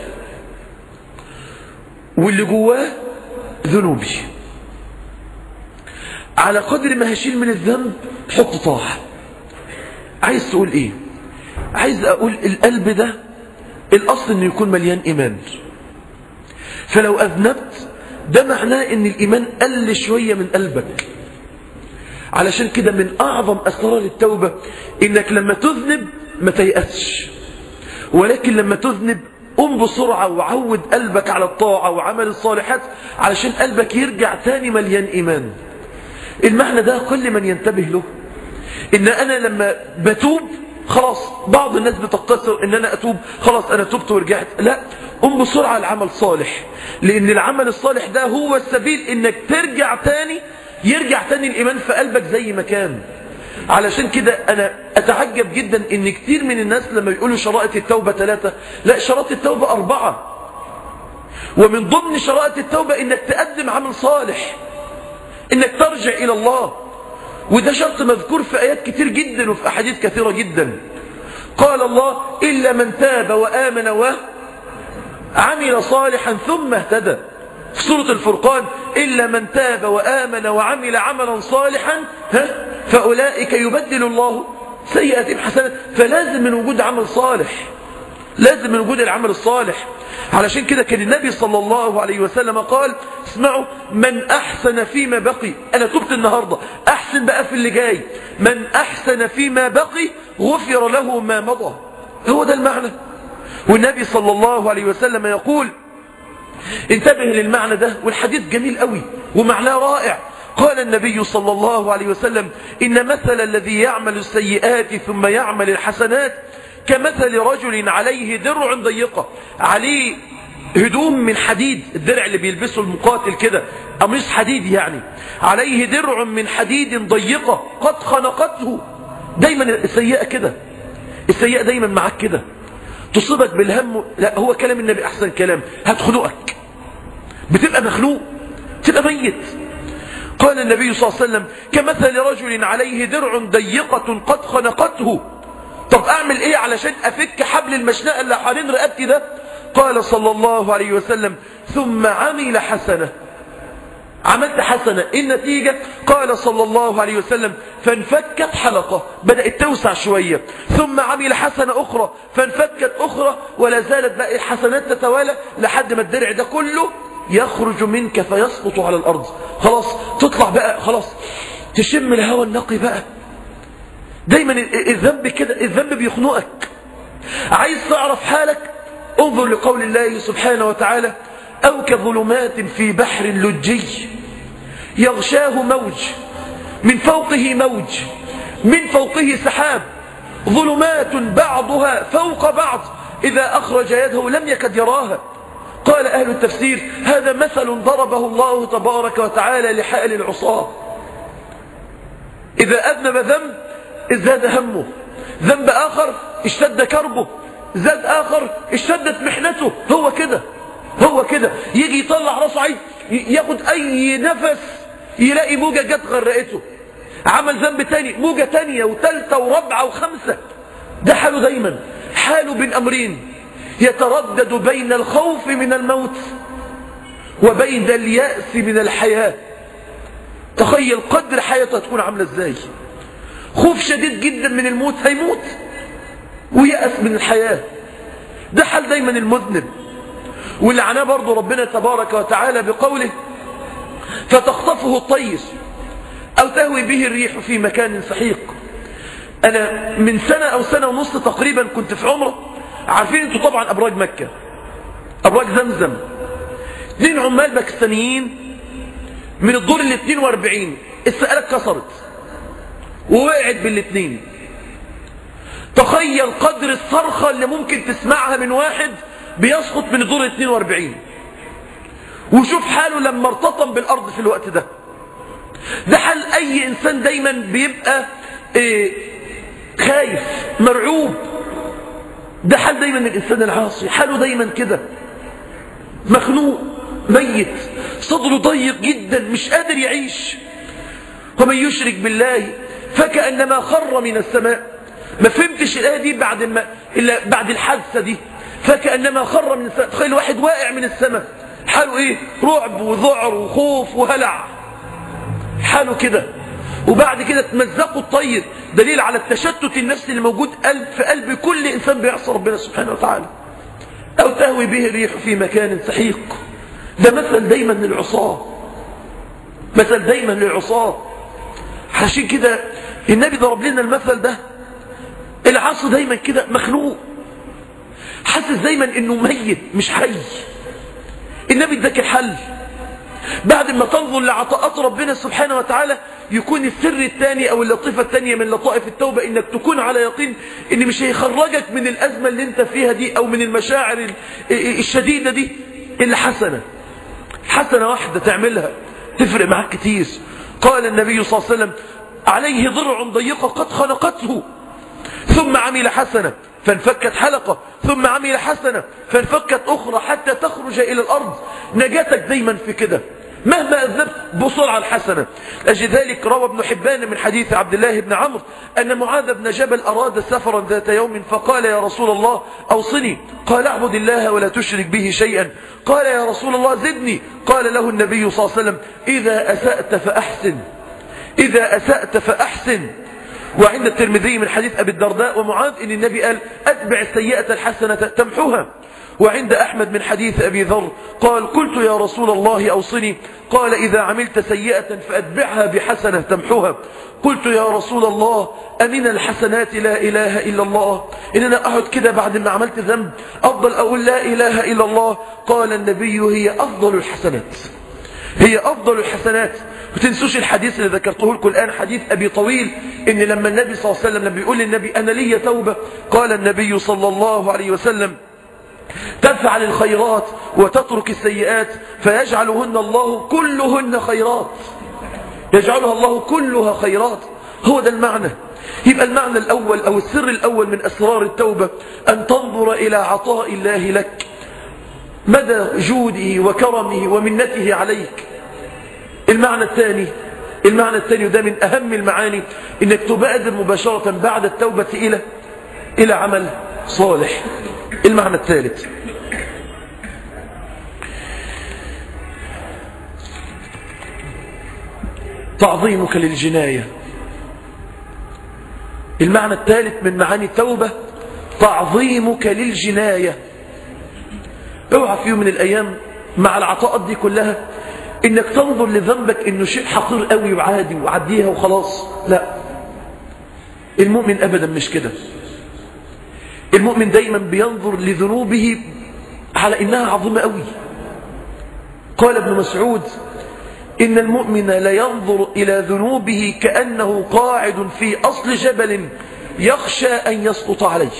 واللي جواه ذنوبي على قدر ما هشيل من الذنب حط طاعة عايز تقول ايه عايز اقول القلب ده الاصل انه يكون مليان ايمان فلو اذنبت ده معناه ان الايمان قل شوية من قلبك علشان كده من اعظم اسرار التوبة انك لما تذنب ما تيأسش ولكن لما تذنب قم بسرعة وعود قلبك على الطاعة وعمل الصالحات علشان قلبك يرجع تاني مليان ايمان المعنى ده كل من ينتبه له ان انا لما بتوب خلاص بعض الناس بتقتصر ان انا اتوب خلاص انا تبت ورجعت لا قم بسرعة العمل صالح لان العمل الصالح ده هو السبيل انك ترجع تاني يرجع تاني الايمان في قلبك زي ما كان علشان كده انا اتعجب جدا ان كتير من الناس لما يقولوا شرائط التوبة ثلاثة لا شرائط التوبة اربعة ومن ضمن شرائط التوبة انك تقدم عمل صالح انك ترجع الى الله وده شرط مذكور في ايات كتير جدا وفي احاديث كثيرة جدا قال الله الا من تاب وامن وعمل صالحا ثم اهتدى في سورة الفرقان إلا من تاب وآمن وعمل عملا صالحا ها فأولئك يبدل الله سيئات حسنات فلازم من وجود عمل صالح لازم من وجود العمل الصالح علشان كده كان النبي صلى الله عليه وسلم قال اسمعوا من أحسن فيما بقي أنا تبت النهاردة أحسن بقى في اللي جاي من أحسن فيما بقي غفر له ما مضى هو ده المعنى والنبي صلى الله عليه وسلم يقول انتبه للمعنى ده والحديث جميل قوي ومعناه رائع قال النبي صلى الله عليه وسلم إن مثل الذي يعمل السيئات ثم يعمل الحسنات كمثل رجل عليه درع ضيقة عليه هدوم من حديد الدرع اللي بيلبسه المقاتل كده قميص حديد يعني عليه درع من حديد ضيقة قد خنقته دايما السيئة كده السيئة دايما معاك كده تصيبك بالهم لا هو كلام النبي أحسن كلام هتخنقك بتبقى مخنوق تبقى ميت قال النبي صلى الله عليه وسلم كمثل رجل عليه درع ضيقة قد خنقته طب أعمل إيه علشان أفك حبل المشنقة اللي حوالين رقبتي ده قال صلى الله عليه وسلم ثم عمل حسنة عملت حسنة إيه النتيجة قال صلى الله عليه وسلم فانفكت حلقة بدأت توسع شوية ثم عمل حسنة أخرى فانفكت أخرى ولا زالت بقى الحسنات تتوالى لحد ما الدرع ده كله يخرج منك فيسقط على الأرض خلاص تطلع بقى خلاص تشم الهواء النقي بقى دايما الذنب كده الذنب بيخنقك عايز تعرف حالك انظر لقول الله سبحانه وتعالى أو كظلمات في بحر لجي يغشاه موج من فوقه موج من فوقه سحاب ظلمات بعضها فوق بعض إذا أخرج يده لم يكد يراها قال أهل التفسير هذا مثل ضربه الله تبارك وتعالى لحال العصاة إذا أذنب ذنب ازداد همه ذنب آخر اشتد كربه زاد آخر اشتدت محنته هو كده هو كده يجي يطلع راسه عايز ياخد أي نفس يلاقي موجة جت غرقته عمل ذنب تاني موجة تانية وتالتة ورابعة وخمسة ده حاله دايما حاله بين أمرين يتردد بين الخوف من الموت وبين اليأس من الحياة تخيل قدر حياته تكون عاملة ازاي خوف شديد جدا من الموت هيموت ويأس من الحياة ده حال دايما المذنب واللي عناه برضه ربنا تبارك وتعالى بقوله فتخطفه الطير أو تهوي به الريح في مكان سحيق أنا من سنة أو سنة ونص تقريبا كنت في عمره عارفين انتوا طبعا أبراج مكة أبراج زمزم اثنين عمال باكستانيين من الدور ال 42 السقالة اتكسرت ووقعت بالاثنين تخيل قدر الصرخة اللي ممكن تسمعها من واحد بيسقط من الدور ال 42 وشوف حاله لما ارتطم بالأرض في الوقت ده ده حال أي إنسان دايما بيبقى إيه خايف مرعوب ده حال دايما الإنسان العاصي حاله دايما كده مخنوق ميت صدره ضيق جدا مش قادر يعيش ومن يشرك بالله فكأنما خر من السماء ما فهمتش الآية دي بعد ما إلا بعد الحادثة دي فكأنما خر من السماء تخيل واحد واقع من السماء حاله ايه رعب وذعر وخوف وهلع حاله كده وبعد كده تمزقوا الطير دليل على التشتت النفسي اللي موجود قلب في قلب كل إنسان بيعصى ربنا سبحانه وتعالى أو تهوي به الريح في مكان سحيق ده مثل دايما للعصاة مثل دايما للعصاة عشان كده النبي ضرب لنا المثل ده العصر دايما كده مخنوق حاسس دايما انه ميت مش حي النبي اداك الحل بعد ما تنظر لعطاءات ربنا سبحانه وتعالى يكون السر الثاني او اللطيفة الثانية من لطائف التوبة انك تكون على يقين ان مش هيخرجك من الازمة اللي انت فيها دي او من المشاعر الشديدة دي الا حسنة حسنة واحدة تعملها تفرق معاك كتير قال النبي صلى الله عليه وسلم عليه ضرع ضيقة قد خلقته ثم عمل حسنة فانفكت حلقة ثم عمل حسنة فانفكت أخرى حتى تخرج إلى الأرض نجاتك دايما في كده مهما أذنبت بسرعة الحسنة أجل ذلك روى ابن حبان من حديث عبد الله بن عمرو أن معاذ بن جبل أراد سفرا ذات يوم فقال يا رسول الله أوصني قال اعبد الله ولا تشرك به شيئا قال يا رسول الله زدني قال له النبي صلى الله عليه وسلم إذا أسأت فأحسن إذا أسأت فأحسن وعند الترمذي من حديث أبي الدرداء ومعاذ إن النبي قال أتبع السيئة الحسنة تمحوها وعند أحمد من حديث أبي ذر قال قلت يا رسول الله أوصني قال إذا عملت سيئة فأتبعها بحسنة تمحوها قلت يا رسول الله أمن الحسنات لا إله إلا الله إن أنا أقعد كده بعد ما عملت ذنب أفضل أقول لا إله إلا الله قال النبي هي أفضل الحسنات هي أفضل الحسنات وتنسوش الحديث اللي ذكرته لكم الآن حديث أبي طويل إن لما النبي صلى الله عليه وسلم لما يقول للنبي أنا لي توبة قال النبي صلى الله عليه وسلم تفعل الخيرات وتترك السيئات فيجعلهن الله كلهن خيرات يجعلها الله كلها خيرات هو ده المعنى يبقى المعنى الأول أو السر الأول من أسرار التوبة أن تنظر إلى عطاء الله لك مدى جوده وكرمه ومنته عليك المعنى الثاني المعنى الثاني وده من أهم المعاني إنك تبادر مباشرة بعد التوبة إلى إلى عمل صالح المعنى الثالث تعظيمك للجناية المعنى الثالث من معاني التوبة تعظيمك للجناية اوعى في يوم من الأيام مع العطاءات دي كلها انك تنظر لذنبك انه شيء حقير قوي وعادي وعديها وخلاص لا المؤمن ابدا مش كده المؤمن دايما بينظر لذنوبه على انها عظيمة قوي قال ابن مسعود ان المؤمن لا ينظر الى ذنوبه كأنه قاعد في اصل جبل يخشى ان يسقط عليه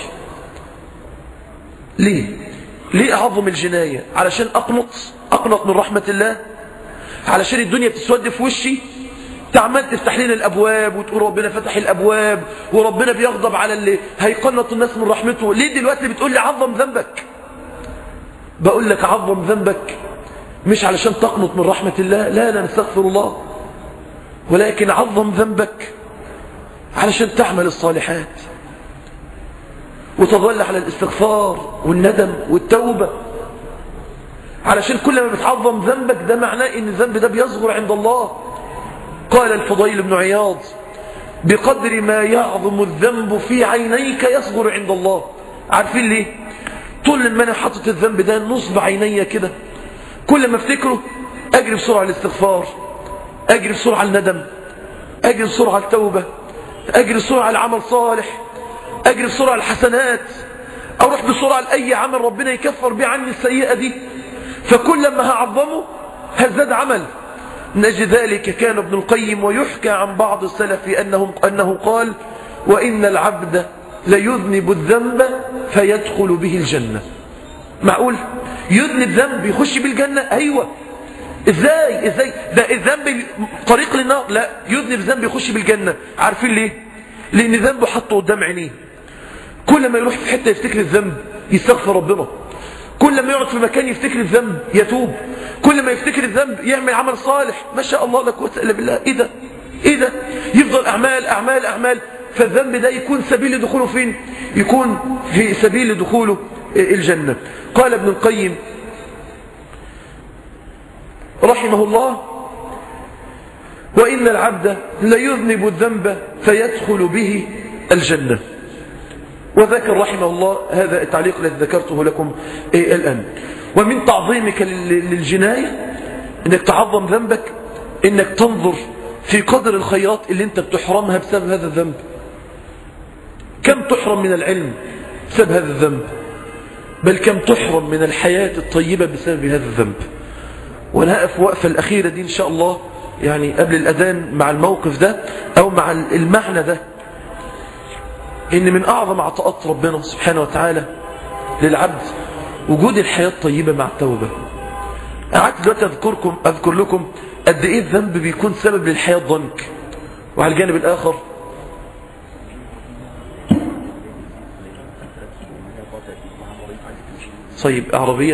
ليه ليه اعظم الجناية علشان اقنط اقنط من رحمة الله علشان الدنيا بتسود في وشي تعمل تفتح لنا الابواب وتقول ربنا فتح الابواب وربنا بيغضب على اللي هيقنط الناس من رحمته ليه دلوقتي بتقول لي عظم ذنبك بقول لك عظم ذنبك مش علشان تقنط من رحمة الله لا لا نستغفر الله ولكن عظم ذنبك علشان تعمل الصالحات وتظل على الاستغفار والندم والتوبة علشان كل ما بتعظم ذنبك ده معناه ان الذنب ده بيصغر عند الله قال الفضيل بن عياض بقدر ما يعظم الذنب في عينيك يصغر عند الله عارفين ليه طول ما انا حاطط الذنب ده نصب عينيا كده كل ما افتكره اجري بسرعه الاستغفار اجري بسرعه الندم اجري بسرعه التوبه اجري بسرعه العمل صالح اجري بسرعه الحسنات اروح بسرعه لاي عمل ربنا يكفر بيه عني السيئه دي فكل ما هعظمه هزداد عمل نجد ذلك كان ابن القيم ويحكى عن بعض السلف أنه, أنه قال وإن العبد ليذنب الذنب فيدخل به الجنة معقول يذنب ذنب يخش بالجنة أيوة ازاي ازاي ده الذنب طريق للنار لا يذنب ذنب يخش بالجنة عارفين ليه لان ذنبه حطه قدام عينيه كل ما يروح في حتة يفتكر الذنب يستغفر ربنا كل ما يقعد في مكان يفتكر الذنب يتوب كل ما يفتكر الذنب يعمل عمل صالح ما شاء الله لا قوه الا بالله ايه ده ايه ده يفضل اعمال اعمال اعمال فالذنب ده يكون سبيل لدخوله فين يكون في سبيل لدخوله الجنه قال ابن القيم رحمه الله وان العبد ليذنب الذنب فيدخل به الجنه وذكر رحمه الله هذا التعليق الذي ذكرته لكم إيه الآن ومن تعظيمك للجناية انك تعظم ذنبك انك تنظر في قدر الخيرات اللي انت بتحرمها بسبب هذا الذنب كم تحرم من العلم بسبب هذا الذنب بل كم تحرم من الحياة الطيبة بسبب هذا الذنب وانا هقف وقفة الأخيرة دي إن شاء الله يعني قبل الأذان مع الموقف ده أو مع المعنى ده ان من اعظم عطاءات ربنا سبحانه وتعالى للعبد وجود الحياة الطيبة مع التوبة قعدت دلوقتي اذكركم اذكر لكم قد ايه الذنب بيكون سبب للحياة الضنك وعلى الجانب الاخر طيب عربية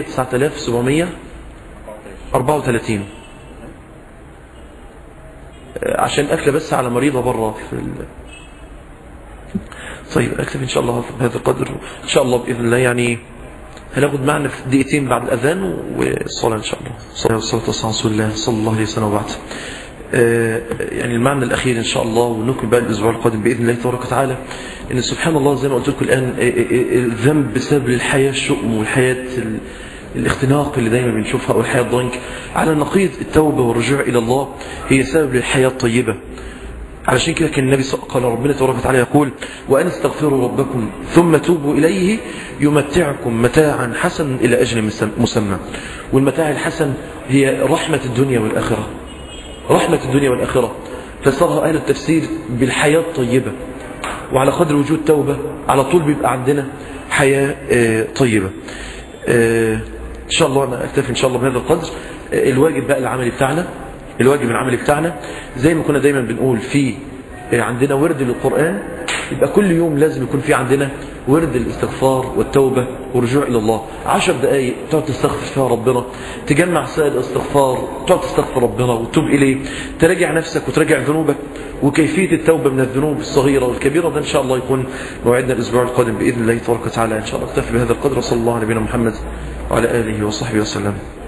9734 عشان اكله بس على مريضة بره في ال... طيب أكتب إن شاء الله بهذا القدر إن شاء الله بإذن الله يعني هناخد معنا في دقيقتين بعد الأذان والصلاة إن شاء الله صلاة والصلاة والسلام على رسول الله صلى الله عليه وسلم وبعد آه يعني المعنى الأخير إن شاء الله ونكمل بقى الأسبوع القادم بإذن الله تبارك وتعالى إن سبحان الله زي ما قلت لكم الآن الذنب بسبب الحياة الشؤم والحياة الاختناق اللي دايما بنشوفها أو الحياة الضنك على نقيض التوبة والرجوع إلى الله هي سبب للحياة الطيبة علشان كده كان النبي قال ربنا تبارك وتعالى يقول وأن استغفروا ربكم ثم توبوا إليه يمتعكم متاعا حسنا إلى أجل مسمى والمتاع الحسن هي رحمة الدنيا والآخرة رحمة الدنيا والآخرة فسرها أهل التفسير بالحياة الطيبة وعلى قدر وجود توبة على طول بيبقى عندنا حياة طيبة إن شاء الله أنا أكتفي إن شاء الله بهذا القدر الواجب بقى العملي بتاعنا الواجب العملي بتاعنا زي ما كنا دايما بنقول في عندنا ورد للقرآن يبقى كل يوم لازم يكون في عندنا ورد الاستغفار والتوبة والرجوع إلى الله عشر دقايق تقعد تستغفر فيها ربنا تجمع سائل الاستغفار تقعد تستغفر ربنا وتوب إليه تراجع نفسك وتراجع ذنوبك وكيفية التوبة من الذنوب الصغيرة والكبيرة ده إن شاء الله يكون موعدنا الأسبوع القادم بإذن الله تبارك وتعالى إن شاء الله اكتفي بهذا القدر صلى الله على نبينا محمد وعلى آله وصحبه وسلم